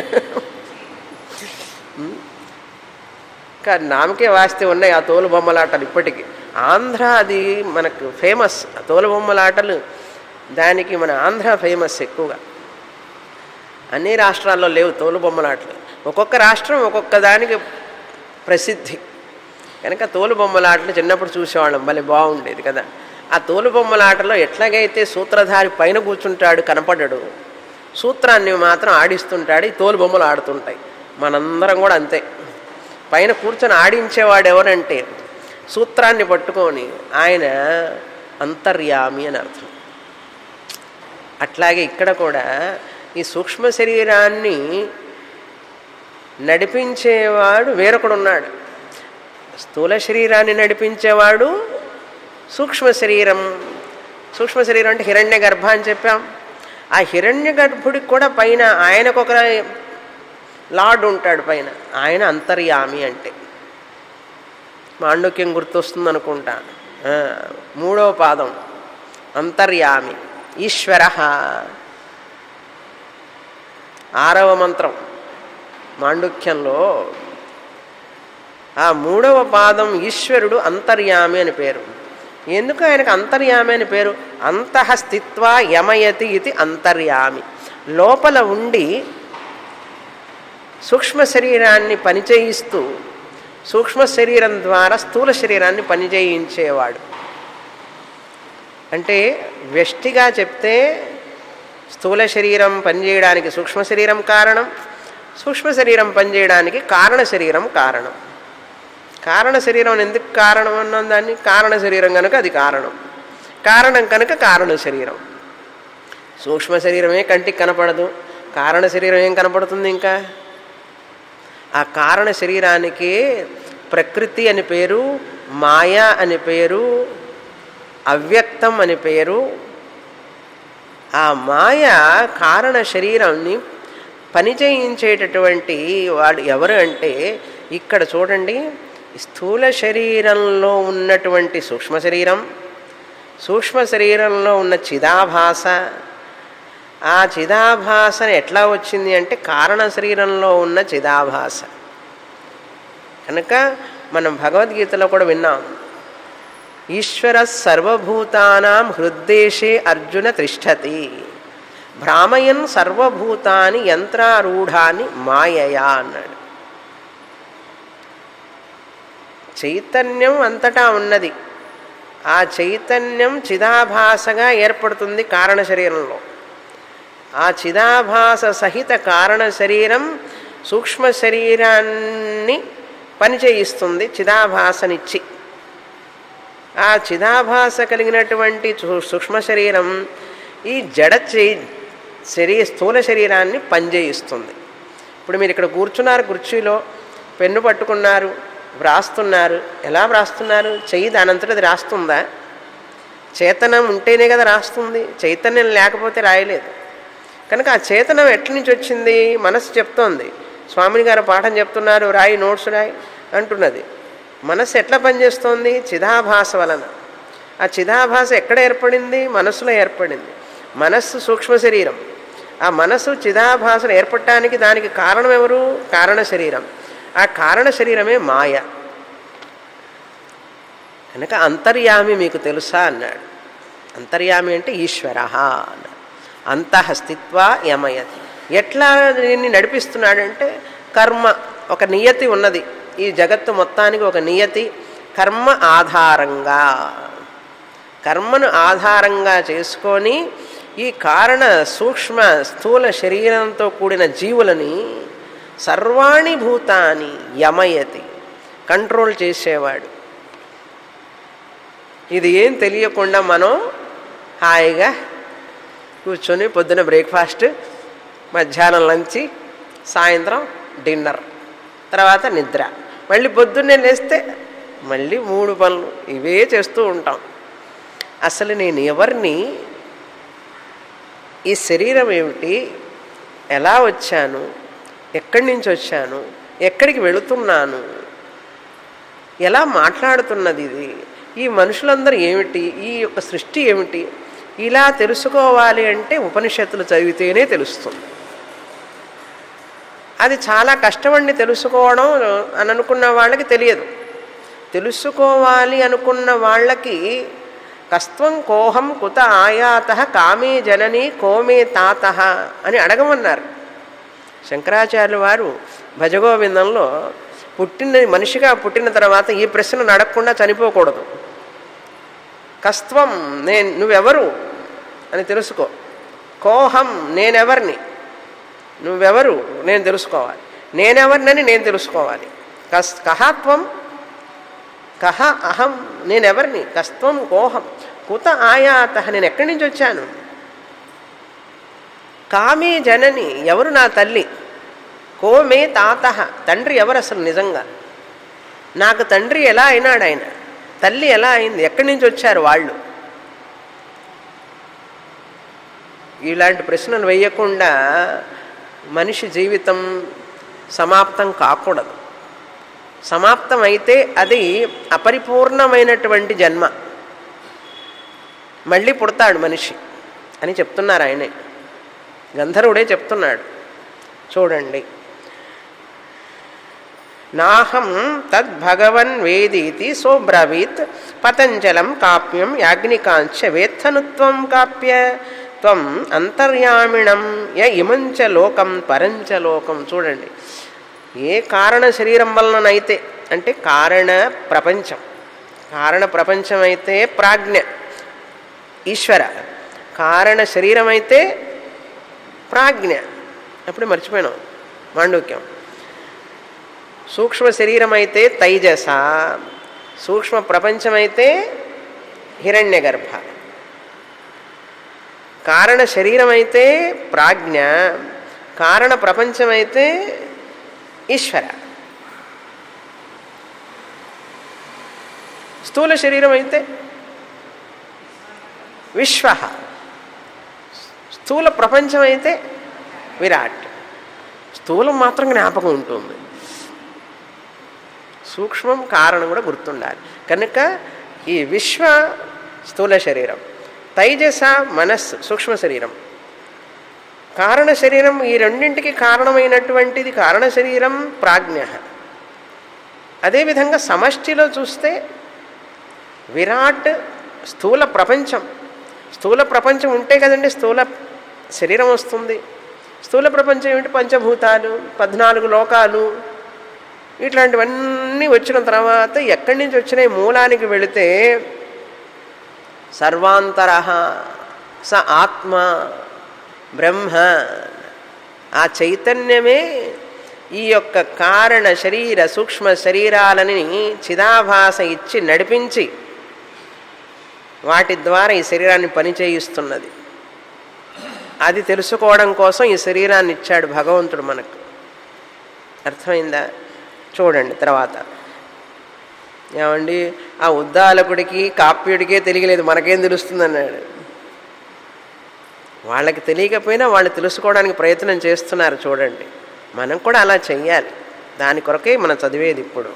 ఉం? ఇంకా నామకే వాస్తే ఉన్నాయి ఆ తోలు బొమ్మలాటలు ఇప్పటికీ ఆంధ్ర అది మనకు ఫేమస్ ఆ తోలు బొమ్మలాటలు దానికి మన ఆంధ్ర ఫేమస్ ఎక్కువగా అన్ని రాష్ట్రాల్లో లేవు తోలు బొమ్మలాటలు ఒక్కొక్క రాష్ట్రం ఒక్కొక్క దానికి ప్రసిద్ధి కనుక తోలు బొమ్మలాటలు చిన్నప్పుడు చూసేవాళ్ళం భలే బాగుండేది కదా ఆ తోలు బొమ్మలాటలో ఎట్లాగైతే సూత్రధారి పైన కూర్చుంటాడు కనపడడు సూత్రాన్ని మాత్రం ఆడిస్తుంటాడు ఈ తోలు బొమ్మలు ఆడుతుంటాయి మనందరం కూడా అంతే పైన కూర్చొని ఆడించేవాడు ఎవరంటే సూత్రాన్ని పట్టుకొని ఆయన అంతర్యామి అని అర్థం అట్లాగే ఇక్కడ కూడా ఈ సూక్ష్మ శరీరాన్ని నడిపించేవాడు వేరొకడు ఉన్నాడు స్థూల శరీరాన్ని నడిపించేవాడు సూక్ష్మ శరీరం సూక్ష్మ శరీరం అంటే హిరణ్య గర్భ అని చెప్పాం ఆ హిరణ్య గర్భుడికి కూడా పైన ఆయనకు ఒక లార్డ్ ఉంటాడు పైన ఆయన అంతర్యామి అంటే మాండుక్యం గుర్తొస్తుంది అనుకుంటా ఆ, మూడవ పాదం అంతర్యామి ఈశ్వర ఆరవ మంత్రం మాండుక్యంలో ఆ మూడవ పాదం ఈశ్వరుడు అంతర్యామి అని పేరు ఎందుకు ఆయనకు అంతర్యామి అని పేరు అంతః స్థిత్వా యమయతి ఇది అంతర్యామి లోపల ఉండి సూక్ష్మ శరీరాన్ని పనిచేయిస్తూ సూక్ష్మ శరీరం ద్వారా స్థూల శరీరాన్ని పనిచేయించేవాడు అంటే వ్యష్టిగా చెప్తే స్థూల శరీరం పనిచేయడానికి సూక్ష్మ శరీరం కారణం సూక్ష్మ శరీరం పనిచేయడానికి కారణ శరీరం కారణం కారణ శరీరం ఎందుకు కారణం అన్నాం దాన్ని కారణ శరీరం కనుక అది కారణం కారణం కనుక కారణ శరీరం సూక్ష్మ శరీరమే కంటికి కనపడదు కారణ శరీరం ఏం కనపడుతుంది ఇంకా ఆ కారణ శరీరానికి ప్రకృతి అని పేరు మాయ అని పేరు అవ్యక్తం అని పేరు ఆ మాయ కారణ శరీరాన్ని పనిచేయించేటటువంటి వాడు ఎవరు అంటే ఇక్కడ చూడండి స్థూల శరీరంలో ఉన్నటువంటి సూక్ష్మ శరీరం సూక్ష్మ శరీరంలో ఉన్న చిదాభాస ఆ చిదాభాసన ఎట్లా వచ్చింది అంటే కారణ శరీరంలో ఉన్న చిదాభాస కనుక మనం భగవద్గీతలో కూడా విన్నాం ఈశ్వర సర్వభూతానాం హృద్దేశే అర్జున తిష్టతి భ్రామయన్ సర్వభూతాని యంత్రారూఢాన్ని మాయయా అన్నాడు చైతన్యం అంతటా ఉన్నది ఆ చైతన్యం చిదాభాసగా ఏర్పడుతుంది కారణ శరీరంలో ఆ చిదాభాస సహిత కారణ శరీరం సూక్ష్మ శరీరాన్ని పనిచేయిస్తుంది చిదాభాసనిచ్చి ఆ చిదాభాస కలిగినటువంటి సూక్ష్మ శరీరం ఈ జడ శరీ స్థూల శరీరాన్ని పనిచేయిస్తుంది ఇప్పుడు మీరు ఇక్కడ కూర్చున్నారు కుర్చీలో పెన్ను పట్టుకున్నారు వ్రాస్తున్నారు ఎలా వ్రాస్తున్నారు చెయ్యి దానంతట అది రాస్తుందా చేతనం ఉంటేనే కదా రాస్తుంది చైతన్యం లేకపోతే రాయలేదు కనుక ఆ చేతనం ఎట్ల నుంచి వచ్చింది మనసు చెప్తోంది స్వామిని గారు పాఠం చెప్తున్నారు రాయి నోట్స్ రాయి అంటున్నది మనస్సు ఎట్లా పనిచేస్తోంది చిదాభాస వలన ఆ చిదాభాస ఎక్కడ ఏర్పడింది మనస్సులో ఏర్పడింది మనస్సు సూక్ష్మ శరీరం ఆ మనస్సు చిదాభాసను ఏర్పడటానికి దానికి కారణం ఎవరు కారణ శరీరం ఆ కారణ శరీరమే మాయ కనుక అంతర్యామి మీకు తెలుసా అన్నాడు అంతర్యామి అంటే ఈశ్వర అన్నాడు అంతఃస్థిత్వ యమయతి ఎట్లా దీన్ని నడిపిస్తున్నాడంటే కర్మ ఒక నియతి ఉన్నది ఈ జగత్తు మొత్తానికి ఒక నియతి కర్మ ఆధారంగా కర్మను ఆధారంగా చేసుకొని ఈ కారణ సూక్ష్మ స్థూల శరీరంతో కూడిన జీవులని సర్వాణి భూతాన్ని యమయతి కంట్రోల్ చేసేవాడు ఇది ఏం తెలియకుండా మనం హాయిగా కూర్చొని పొద్దున బ్రేక్ఫాస్ట్ మధ్యాహ్నం లంచి సాయంత్రం డిన్నర్ తర్వాత నిద్ర మళ్ళీ పొద్దున్నే లేస్తే మళ్ళీ మూడు పనులు ఇవే చేస్తూ ఉంటాం అసలు నేను ఎవరిని ఈ శరీరం ఏమిటి ఎలా వచ్చాను ఎక్కడి నుంచి వచ్చాను ఎక్కడికి వెళుతున్నాను ఎలా మాట్లాడుతున్నది ఇది ఈ మనుషులందరూ ఏమిటి ఈ యొక్క సృష్టి ఏమిటి ఇలా తెలుసుకోవాలి అంటే ఉపనిషత్తులు చదివితేనే తెలుస్తుంది అది చాలా కష్టమండి తెలుసుకోవడం అని అనుకున్న వాళ్ళకి తెలియదు తెలుసుకోవాలి అనుకున్న వాళ్ళకి కస్త్వం కోహం కుత ఆయాత కామే జనని కోమే తాత అని అడగమన్నారు శంకరాచార్యుల వారు భజగోవిందంలో పుట్టిన మనిషిగా పుట్టిన తర్వాత ఈ ప్రశ్నను అడగకుండా చనిపోకూడదు కస్త్వం నేను నువ్వెవరు అని తెలుసుకో కోహం నేనెవరిని నువ్వెవరు నేను తెలుసుకోవాలి నేనెవరినని నేను తెలుసుకోవాలి కస్ కహాత్వం కహ అహం నేనెవరిని కస్త్వం కోహం కుత ఆయాత నేను ఎక్కడి నుంచి వచ్చాను కామే జనని ఎవరు నా తల్లి కోమే తాత తండ్రి ఎవరు అసలు నిజంగా నాకు తండ్రి ఎలా అయినాడు ఆయన తల్లి ఎలా అయింది ఎక్కడి నుంచి వచ్చారు వాళ్ళు ఇలాంటి ప్రశ్నలు వేయకుండా మనిషి జీవితం సమాప్తం కాకూడదు సమాప్తం అయితే అది అపరిపూర్ణమైనటువంటి జన్మ మళ్ళీ పుడతాడు మనిషి అని చెప్తున్నారు ఆయనే గంధర్వుడే చెప్తున్నాడు చూడండి నాహం తద్భగవన్ వేదీతి సోబ్రవీత్ పతంజలం కాప్యం యాజ్ఞికాంచ వేత్తనుత్వం కాప్య త్వం అంతర్యామిణం య ఇమంచ లోకం పరంచ లోకం చూడండి ఏ కారణ శరీరం వలననైతే అంటే కారణ ప్రపంచం కారణ ప్రపంచం అయితే ప్రాజ్ఞ ఈశ్వర కారణ శరీరం అయితే ప్రాజ్ఞ అప్పుడు మర్చిపోయినాం మాండూక్యం సూక్ష్మ శరీరం అయితే తైజస సూక్ష్మ ప్రపంచమైతే హిరణ్య గర్భ కారణ శరీరం అయితే ప్రాజ్ఞ కారణ ప్రపంచమైతే ఈశ్వర స్థూల శరీరం అయితే విశ్వ స్థూల ప్రపంచం అయితే విరాట్ స్థూలం మాత్రం జ్ఞాపకం ఉంటుంది సూక్ష్మం కారణం కూడా గుర్తుండాలి కనుక ఈ విశ్వ స్థూల శరీరం తైజస మనస్సు సూక్ష్మ శరీరం కారణ శరీరం ఈ రెండింటికి కారణమైనటువంటిది కారణ శరీరం ప్రాజ్ఞ అదేవిధంగా సమష్టిలో చూస్తే విరాట్ స్థూల ప్రపంచం స్థూల ప్రపంచం ఉంటే కదండి స్థూల శరీరం వస్తుంది స్థూల ప్రపంచం ఏమిటి పంచభూతాలు పద్నాలుగు లోకాలు ఇట్లాంటివన్నీ వచ్చిన తర్వాత ఎక్కడి నుంచి వచ్చినాయి మూలానికి వెళితే సర్వాంతర స ఆత్మ బ్రహ్మ ఆ చైతన్యమే ఈ యొక్క కారణ శరీర సూక్ష్మ శరీరాలని చిదాభాస ఇచ్చి నడిపించి వాటి ద్వారా ఈ శరీరాన్ని పనిచేయిస్తున్నది అది తెలుసుకోవడం కోసం ఈ శరీరాన్ని ఇచ్చాడు భగవంతుడు మనకు అర్థమైందా చూడండి తర్వాత ఏమండి ఆ ఉద్దాలకుడికి కాప్యుడికే తెలియలేదు మనకేం తెలుస్తుంది అన్నాడు వాళ్ళకి తెలియకపోయినా వాళ్ళు తెలుసుకోవడానికి ప్రయత్నం చేస్తున్నారు చూడండి మనం కూడా అలా చెయ్యాలి దాని కొరకే మనం చదివేది ఇప్పుడు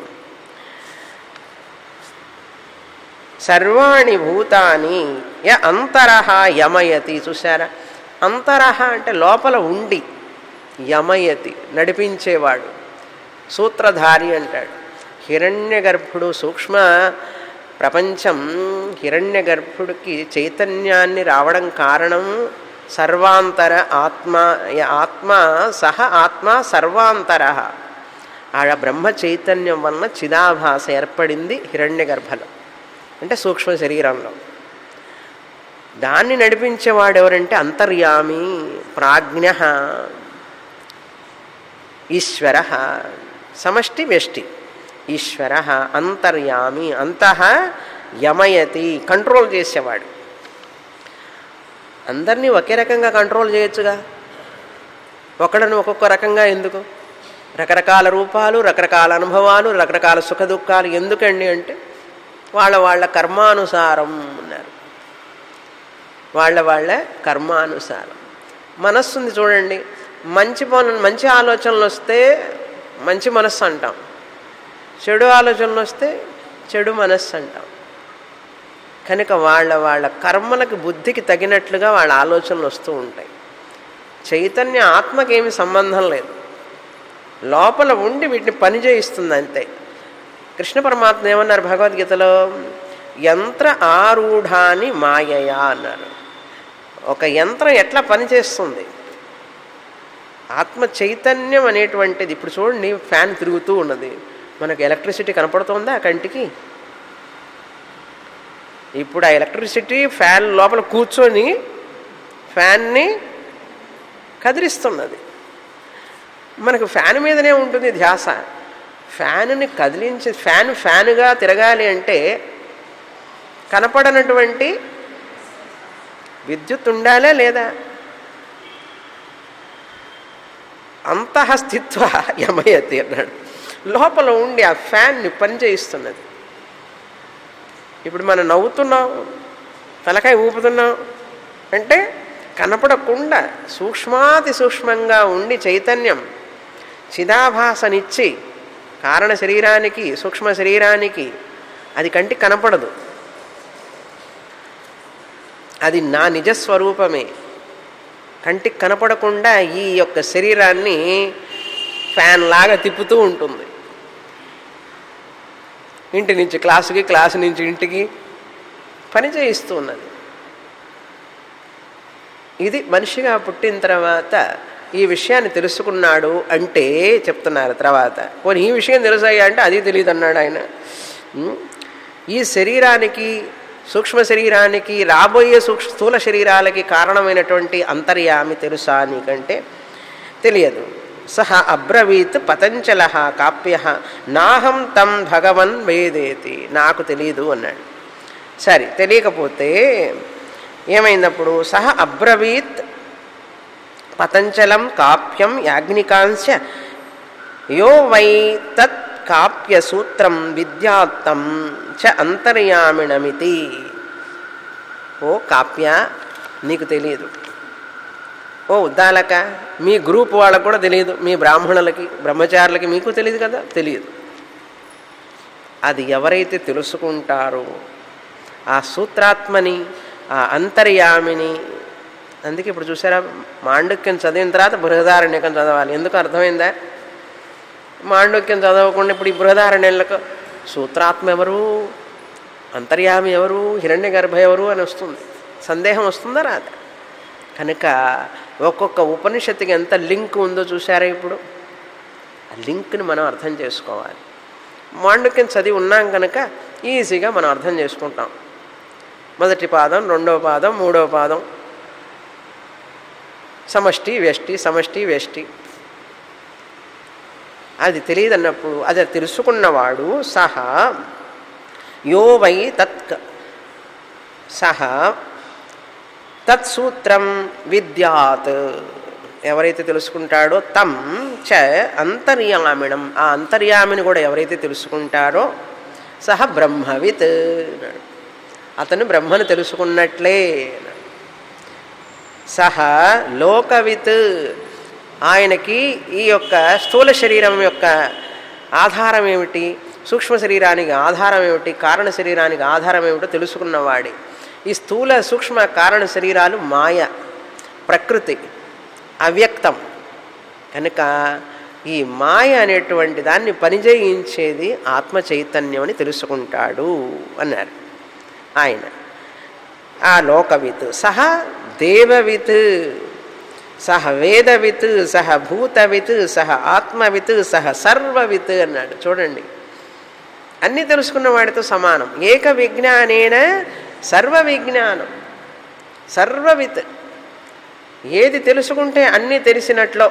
సర్వాణి భూతాని య అంతరహ యమయతి చూసారా అంతరహ అంటే లోపల ఉండి యమయతి నడిపించేవాడు సూత్రధారి అంటాడు హిరణ్య గర్భుడు సూక్ష్మ ప్రపంచం హిరణ్య గర్భుడికి చైతన్యాన్ని రావడం కారణం సర్వాంతర ఆత్మ ఆత్మ సహ ఆత్మ సర్వాంతర ఆడ బ్రహ్మ చైతన్యం వలన చిదాభాస ఏర్పడింది హిరణ్య గర్భలో అంటే సూక్ష్మ శరీరంలో దాన్ని నడిపించేవాడు ఎవరంటే అంతర్యామి ప్రాజ్ఞ ఈశ్వర సమష్టి వ్యష్టి ఈశ్వర అంతర్యామి అంతః యమయతి కంట్రోల్ చేసేవాడు అందరినీ ఒకే రకంగా కంట్రోల్ చేయొచ్చుగా ఒకళ్ళను ఒక్కొక్క రకంగా ఎందుకు రకరకాల రూపాలు రకరకాల అనుభవాలు రకరకాల సుఖ దుఃఖాలు ఎందుకండి అంటే వాళ్ళ వాళ్ళ కర్మానుసారం అన్నారు వాళ్ళ వాళ్ళ కర్మానుసారం మనస్సుంది చూడండి మంచి పనులు మంచి ఆలోచనలు వస్తే మంచి మనస్సు అంటాం చెడు ఆలోచనలు వస్తే చెడు మనస్సు అంటాం కనుక వాళ్ళ వాళ్ళ కర్మలకు బుద్ధికి తగినట్లుగా వాళ్ళ ఆలోచనలు వస్తూ ఉంటాయి చైతన్య ఆత్మకేమి సంబంధం లేదు లోపల ఉండి వీటిని పని చేయిస్తుంది అంతే కృష్ణ పరమాత్మ ఏమన్నారు భగవద్గీతలో యంత్ర ఆరూఢాని మాయయా అన్నారు ఒక యంత్రం ఎట్లా పనిచేస్తుంది ఆత్మ చైతన్యం అనేటువంటిది ఇప్పుడు చూడండి ఫ్యాన్ తిరుగుతూ ఉన్నది మనకు ఎలక్ట్రిసిటీ కనపడుతుందా కంటికి ఇప్పుడు ఆ ఎలక్ట్రిసిటీ ఫ్యాన్ లోపల కూర్చొని ఫ్యాన్ని కదిలిస్తున్నది మనకు ఫ్యాన్ మీదనే ఉంటుంది ధ్యాస ఫ్యాన్ని కదిలించి ఫ్యాన్ ఫ్యాన్గా తిరగాలి అంటే కనపడనటువంటి విద్యుత్ ఉండాలా లేదా అంతఃస్థిత్వ యమయతి అన్నాడు లోపల ఉండి ఆ ఫ్యాన్ని పనిచేయిస్తున్నది ఇప్పుడు మనం నవ్వుతున్నాం తలకాయ ఊపుతున్నాం అంటే కనపడకుండా సూక్ష్మాతి సూక్ష్మంగా ఉండి చైతన్యం చిదాభాసనిచ్చి కారణ శరీరానికి సూక్ష్మ శరీరానికి అది కంటికి కనపడదు అది నా నిజస్వరూపమే కంటికి కనపడకుండా ఈ యొక్క శరీరాన్ని ఫ్యాన్ లాగా తిప్పుతూ ఉంటుంది ఇంటి నుంచి క్లాసుకి క్లాసు నుంచి ఇంటికి పని చేయిస్తూ ఉన్నది ఇది మనిషిగా పుట్టిన తర్వాత ఈ విషయాన్ని తెలుసుకున్నాడు అంటే చెప్తున్నారు తర్వాత పోనీ ఈ విషయం తెలుసాయా అంటే అది తెలియదు అన్నాడు ఆయన ఉం? ఈ శరీరానికి సూక్ష్మ శరీరానికి రాబోయే సూక్ష్మ స్థూల శరీరాలకి కారణమైనటువంటి అంతర్యామి తెలుసా నీకంటే తెలియదు సహ అబ్రవీత్ పతంచల కాప్య నాహం తం భగవన్ వేదేతి నాకు తెలియదు అన్నాడు సరే తెలియకపోతే ఏమైందప్పుడు సహ అబ్రవీత్ పతంచలం కాప్యం యాజ్ఞికాంశ యో వై తత్ కాప్య సూత్రం విద్యాత్తం చ అంతర్యామిణమితి ఓ కాప్య నీకు తెలియదు ఓ ఉద్దాలక మీ గ్రూప్ వాళ్ళకు కూడా తెలియదు మీ బ్రాహ్మణులకి బ్రహ్మచారులకి మీకు తెలియదు కదా తెలియదు అది ఎవరైతే తెలుసుకుంటారో ఆ సూత్రాత్మని ఆ అంతర్యామిని అందుకే ఇప్పుడు చూసారా మాండుక్యం చదివిన తర్వాత బృహదారణ్యకం చదవాలి ఎందుకు అర్థమైందా మాండుక్యం చదవకుండా ఇప్పుడు ఈ బృహదారణ్యంలకు సూత్రాత్మ ఎవరు అంతర్యామి ఎవరు హిరణ్య గర్భ ఎవరు అని వస్తుంది సందేహం వస్తుందా రాదా కనుక ఒక్కొక్క ఉపనిషత్తుకి ఎంత లింక్ ఉందో చూసారా ఇప్పుడు ఆ లింక్ని మనం అర్థం చేసుకోవాలి మాండుక్యం చదివి ఉన్నాం కనుక ఈజీగా మనం అర్థం చేసుకుంటాం మొదటి పాదం రెండవ పాదం మూడవ పాదం సమష్టి వ్యష్టి సమష్టి వ్యష్టి అది తెలియదన్నప్పుడు అది తెలుసుకున్నవాడు సహా యో వై తత్ సహా తత్సూత్రం విద్యాత్ ఎవరైతే తెలుసుకుంటాడో తం చ అంతర్యామిణం ఆ అంతర్యామిని కూడా ఎవరైతే తెలుసుకుంటారో సహ బ్రహ్మవిత్ అన్నాడు అతను బ్రహ్మను తెలుసుకున్నట్లే అన్నాడు. సహ లోకవిత్ ఆయనకి ఈ యొక్క స్థూల శరీరం యొక్క ఆధారం ఏమిటి సూక్ష్మ శరీరానికి ఆధారం ఏమిటి కారణ శరీరానికి ఆధారం ఏమిటో తెలుసుకున్నవాడే ఈ స్థూల సూక్ష్మ కారణ శరీరాలు మాయ ప్రకృతి అవ్యక్తం కనుక ఈ మాయ అనేటువంటి దాన్ని పనిచేయించేది ఆత్మ చైతన్యం అని తెలుసుకుంటాడు అన్నారు ఆయన ఆ లోకవిత్ సహ దేవవిత్ సహ వేదవిత్ సహ భూతవిత్ సహ ఆత్మవిత్ సహ సర్వవిత్ అన్నాడు చూడండి అన్నీ తెలుసుకున్న వాడితో సమానం ఏక విజ్ఞానేన సర్వ విజ్ఞానం సర్వవిత్ ఏది తెలుసుకుంటే అన్నీ తెలిసినట్లో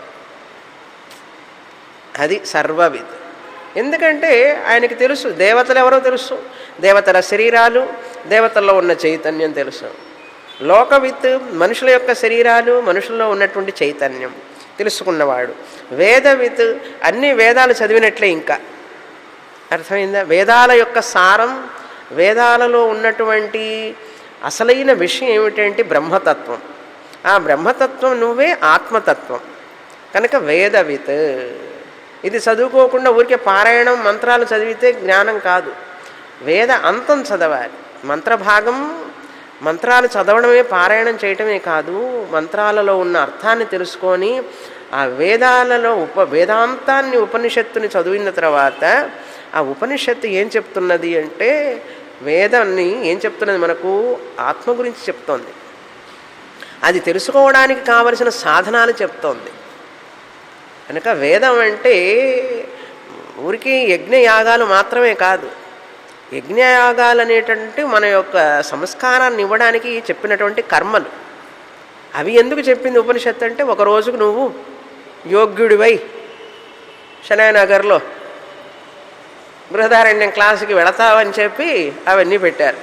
అది సర్వవిత్ ఎందుకంటే ఆయనకి తెలుసు దేవతలు ఎవరో తెలుసు దేవతల శరీరాలు దేవతల్లో ఉన్న చైతన్యం తెలుసు లోకవిత్ మనుషుల యొక్క శరీరాలు మనుషుల్లో ఉన్నటువంటి చైతన్యం తెలుసుకున్నవాడు వేదవిత్ అన్ని వేదాలు చదివినట్లే ఇంకా అర్థమైందా వేదాల యొక్క సారం వేదాలలో ఉన్నటువంటి అసలైన విషయం ఏమిటంటే బ్రహ్మతత్వం ఆ బ్రహ్మతత్వం నువ్వే ఆత్మతత్వం కనుక వేదవిత్ ఇది చదువుకోకుండా ఊరికే పారాయణం మంత్రాలు చదివితే జ్ఞానం కాదు వేద అంతం చదవాలి మంత్రభాగం మంత్రాలు చదవడమే పారాయణం చేయటమే కాదు మంత్రాలలో ఉన్న అర్థాన్ని తెలుసుకొని ఆ వేదాలలో ఉప వేదాంతాన్ని ఉపనిషత్తుని చదివిన తర్వాత ఆ ఉపనిషత్తు ఏం చెప్తున్నది అంటే వేదాన్ని ఏం చెప్తున్నది మనకు ఆత్మ గురించి చెప్తోంది అది తెలుసుకోవడానికి కావలసిన సాధనాలు చెప్తోంది కనుక వేదం అంటే ఊరికి యజ్ఞయాగాలు మాత్రమే కాదు యజ్ఞయాగాలు అనేటువంటి మన యొక్క సంస్కారాన్ని ఇవ్వడానికి చెప్పినటువంటి కర్మలు అవి ఎందుకు చెప్పింది ఉపనిషత్తు అంటే ఒక రోజుకు నువ్వు యోగ్యుడివై శనాయనగర్లో బృహదారణ్యం క్లాసుకి వెళతావని చెప్పి అవన్నీ పెట్టారు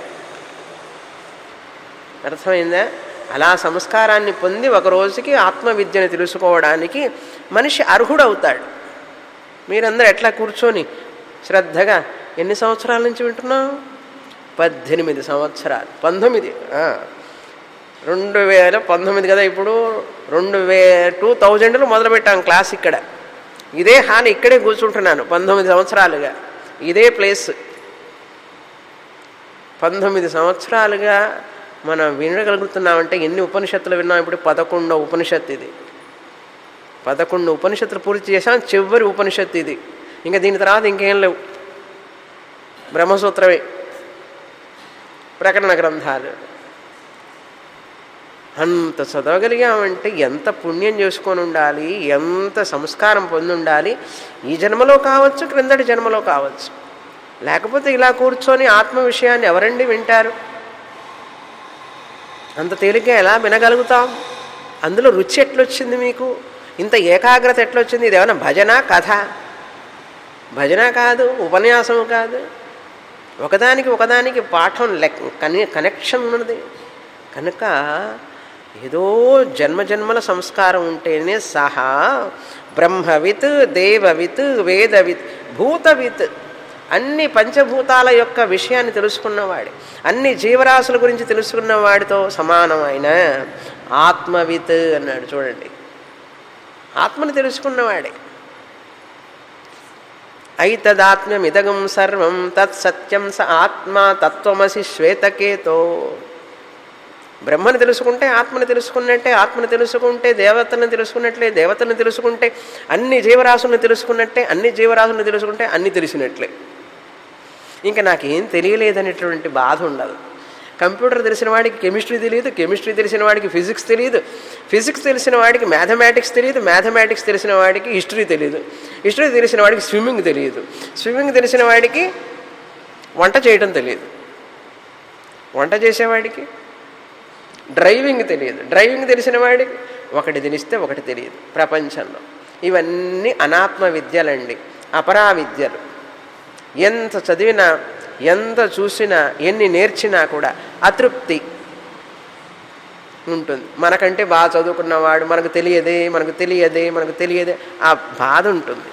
అర్థమైందా అలా సంస్కారాన్ని పొంది ఒక రోజుకి ఆత్మవిద్యను తెలుసుకోవడానికి మనిషి అర్హుడవుతాడు మీరందరూ ఎట్లా కూర్చొని శ్రద్ధగా ఎన్ని సంవత్సరాల నుంచి వింటున్నాం పద్దెనిమిది సంవత్సరాలు పంతొమ్మిది ఆ. రెండు వేల పంతొమ్మిది కదా ఇప్పుడు రెండు వే టూ థౌజండ్లో మొదలుపెట్టాం క్లాస్ ఇక్కడ ఇదే హాల్ ఇక్కడే కూర్చుంటున్నాను పంతొమ్మిది సంవత్సరాలుగా ఇదే ప్లేస్ పంతొమ్మిది సంవత్సరాలుగా మనం వినగలుగుతున్నామంటే ఎన్ని ఉపనిషత్తులు విన్నాం ఇప్పుడు పదకొండో ఉపనిషత్తు ఇది పదకొండు ఉపనిషత్తులు పూర్తి చేశాం చివరి ఉపనిషత్తు ఇది ఇంకా దీని తర్వాత ఇంకేం లేవు బ్రహ్మసూత్రమే ప్రకటన గ్రంథాలు అంత చదవగలిగామంటే ఎంత పుణ్యం చేసుకొని ఉండాలి ఎంత సంస్కారం పొంది ఉండాలి ఈ జన్మలో కావచ్చు క్రిందటి జన్మలో కావచ్చు లేకపోతే ఇలా కూర్చొని ఆత్మ విషయాన్ని ఎవరండి వింటారు అంత తేలిగ్గా ఎలా వినగలుగుతాం అందులో రుచి ఎట్లొచ్చింది మీకు ఇంత ఏకాగ్రత ఎట్లొచ్చింది ఇది ఏమైనా భజన కథ భజన కాదు ఉపన్యాసం కాదు ఒకదానికి ఒకదానికి పాఠం లెక్ కనె కనెక్షన్ ఉన్నది కనుక ఏదో జన్మజన్మల సంస్కారం ఉంటేనే సహా బ్రహ్మవిత్ దేవవిత్ వేదవిత్ భూతవిత్ అన్ని పంచభూతాల యొక్క విషయాన్ని తెలుసుకున్నవాడు అన్ని జీవరాశుల గురించి తెలుసుకున్న వాడితో సమానమైన ఆత్మవిత్ అన్నాడు చూడండి ఆత్మను తెలుసుకున్నవాడే ఐతదాత్మ్యమిదగం సర్వం తత్ సత్యం స ఆత్మ తత్వమసి శ్వేతకేతో బ్రహ్మను తెలుసుకుంటే ఆత్మను తెలుసుకున్నట్టే ఆత్మను తెలుసుకుంటే దేవతను తెలుసుకున్నట్లే దేవతను తెలుసుకుంటే అన్ని జీవరాశులను తెలుసుకున్నట్టే అన్ని జీవరాశులను తెలుసుకుంటే అన్ని తెలిసినట్లే ఇంకా నాకేం తెలియలేదనేటువంటి బాధ ఉండదు కంప్యూటర్ తెలిసిన వాడికి కెమిస్ట్రీ తెలియదు కెమిస్ట్రీ తెలిసిన వాడికి ఫిజిక్స్ తెలియదు ఫిజిక్స్ తెలిసిన వాడికి మ్యాథమెటిక్స్ తెలియదు మ్యాథమెటిక్స్ తెలిసిన వాడికి హిస్టరీ తెలియదు హిస్టరీ తెలిసిన వాడికి స్విమ్మింగ్ తెలియదు స్విమ్మింగ్ తెలిసిన వాడికి వంట చేయడం తెలియదు వంట చేసేవాడికి డ్రైవింగ్ తెలియదు డ్రైవింగ్ తెలిసిన వాడికి ఒకటి తెలిస్తే ఒకటి తెలియదు ప్రపంచంలో ఇవన్నీ అనాత్మ విద్యలండి అపరా విద్యలు ఎంత చదివినా ఎంత చూసినా ఎన్ని నేర్చినా కూడా అతృప్తి ఉంటుంది మనకంటే బాగా చదువుకున్నవాడు మనకు తెలియదే మనకు తెలియదే మనకు తెలియదే ఆ బాధ ఉంటుంది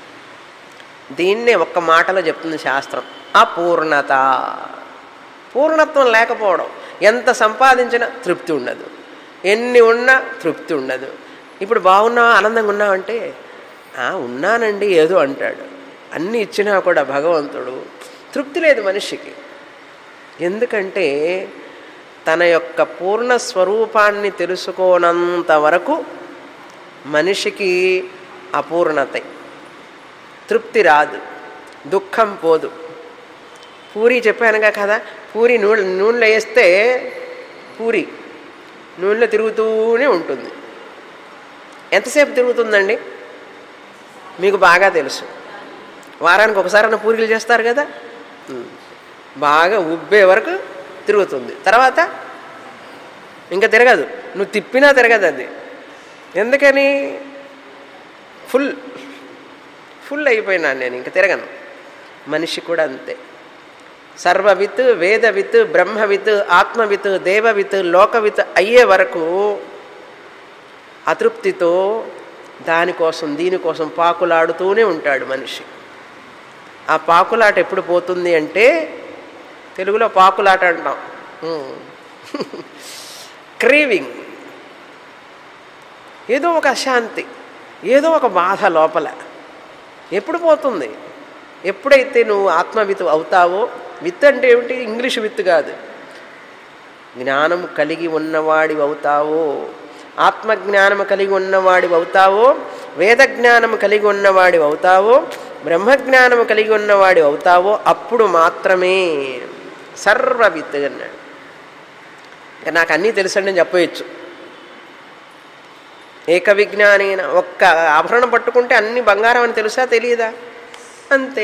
దీన్నే ఒక్క మాటలో చెప్తుంది శాస్త్రం అపూర్ణత పూర్ణత్వం లేకపోవడం ఎంత సంపాదించినా తృప్తి ఉండదు ఎన్ని ఉన్నా తృప్తి ఉండదు ఇప్పుడు బాగున్నావా ఆనందంగా ఉన్నావంటే ఉన్నానండి ఏదో అంటాడు అన్ని ఇచ్చినా కూడా భగవంతుడు తృప్తి లేదు మనిషికి ఎందుకంటే తన యొక్క పూర్ణ స్వరూపాన్ని తెలుసుకోనంత వరకు మనిషికి అపూర్ణత తృప్తి రాదు దుఃఖం పోదు పూరి చెప్పానుగా కదా పూరి నూనె నూనెలో వేస్తే పూరి నూనెలో తిరుగుతూనే ఉంటుంది ఎంతసేపు తిరుగుతుందండి మీకు బాగా తెలుసు వారానికి ఒకసారి పూరీలు చేస్తారు కదా బాగా ఉబ్బే వరకు తిరుగుతుంది తర్వాత ఇంకా తిరగదు నువ్వు తిప్పినా తిరగదు అది ఎందుకని ఫుల్ ఫుల్ అయిపోయినాను నేను ఇంకా తిరగను మనిషి కూడా అంతే సర్వవిత్ వేదవిత్ బ్రహ్మవిత్ ఆత్మవిత్ దేవవిత్ లోకవిత్ అయ్యే వరకు అతృప్తితో దానికోసం దీనికోసం పాకులాడుతూనే ఉంటాడు మనిషి ఆ పాకులాట ఎప్పుడు పోతుంది అంటే తెలుగులో పాకులాట అంటాం క్రీవింగ్ ఏదో ఒక అశాంతి ఏదో ఒక బాధ లోపల ఎప్పుడు పోతుంది ఎప్పుడైతే నువ్వు ఆత్మవిత్ అవుతావో విత్ అంటే ఏమిటి ఇంగ్లీష్ విత్ కాదు జ్ఞానం కలిగి ఉన్నవాడి అవుతావో ఆత్మజ్ఞానం కలిగి ఉన్నవాడి అవుతావో వేద జ్ఞానం కలిగి ఉన్నవాడి అవుతావో బ్రహ్మజ్ఞానం కలిగి ఉన్నవాడి అవుతావో అప్పుడు మాత్రమే సర్వవిత్ అన్నాడు ఇంకా నాకు అన్నీ తెలుసండి చెప్పవచ్చు ఏక విజ్ఞానైన ఒక్క ఆభరణం పట్టుకుంటే అన్ని బంగారం అని తెలుసా తెలియదా అంతే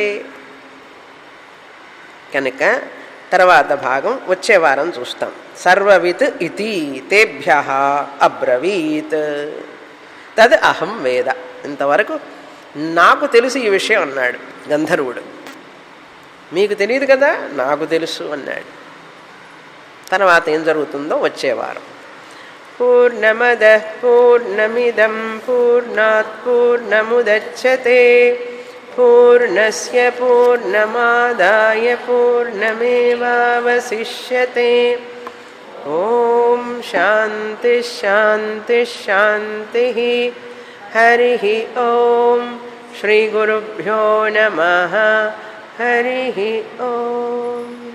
కనుక తర్వాత భాగం వచ్చే వారం చూస్తాం సర్వవిత్ ఇతి తేభ్య అబ్రవీత్ తద్ అహం వేద ఇంతవరకు నాకు తెలుసు ఈ విషయం అన్నాడు గంధర్వుడు మీకు తెలియదు కదా నాకు తెలుసు అన్నాడు తర్వాత ఏం జరుగుతుందో వచ్చేవారం పూర్ణమద పూర్ణమిదం పూర్ణాత్ పూర్ణముదచ్చతే పూర్ణస్య పూర్ణమాదాయ పూర్ణమేవావశిష్యతే ఓం శాంతి శాంతి శాంతి హరి ఓం శ్రీ గురుభ్యో నమ హరి ఓం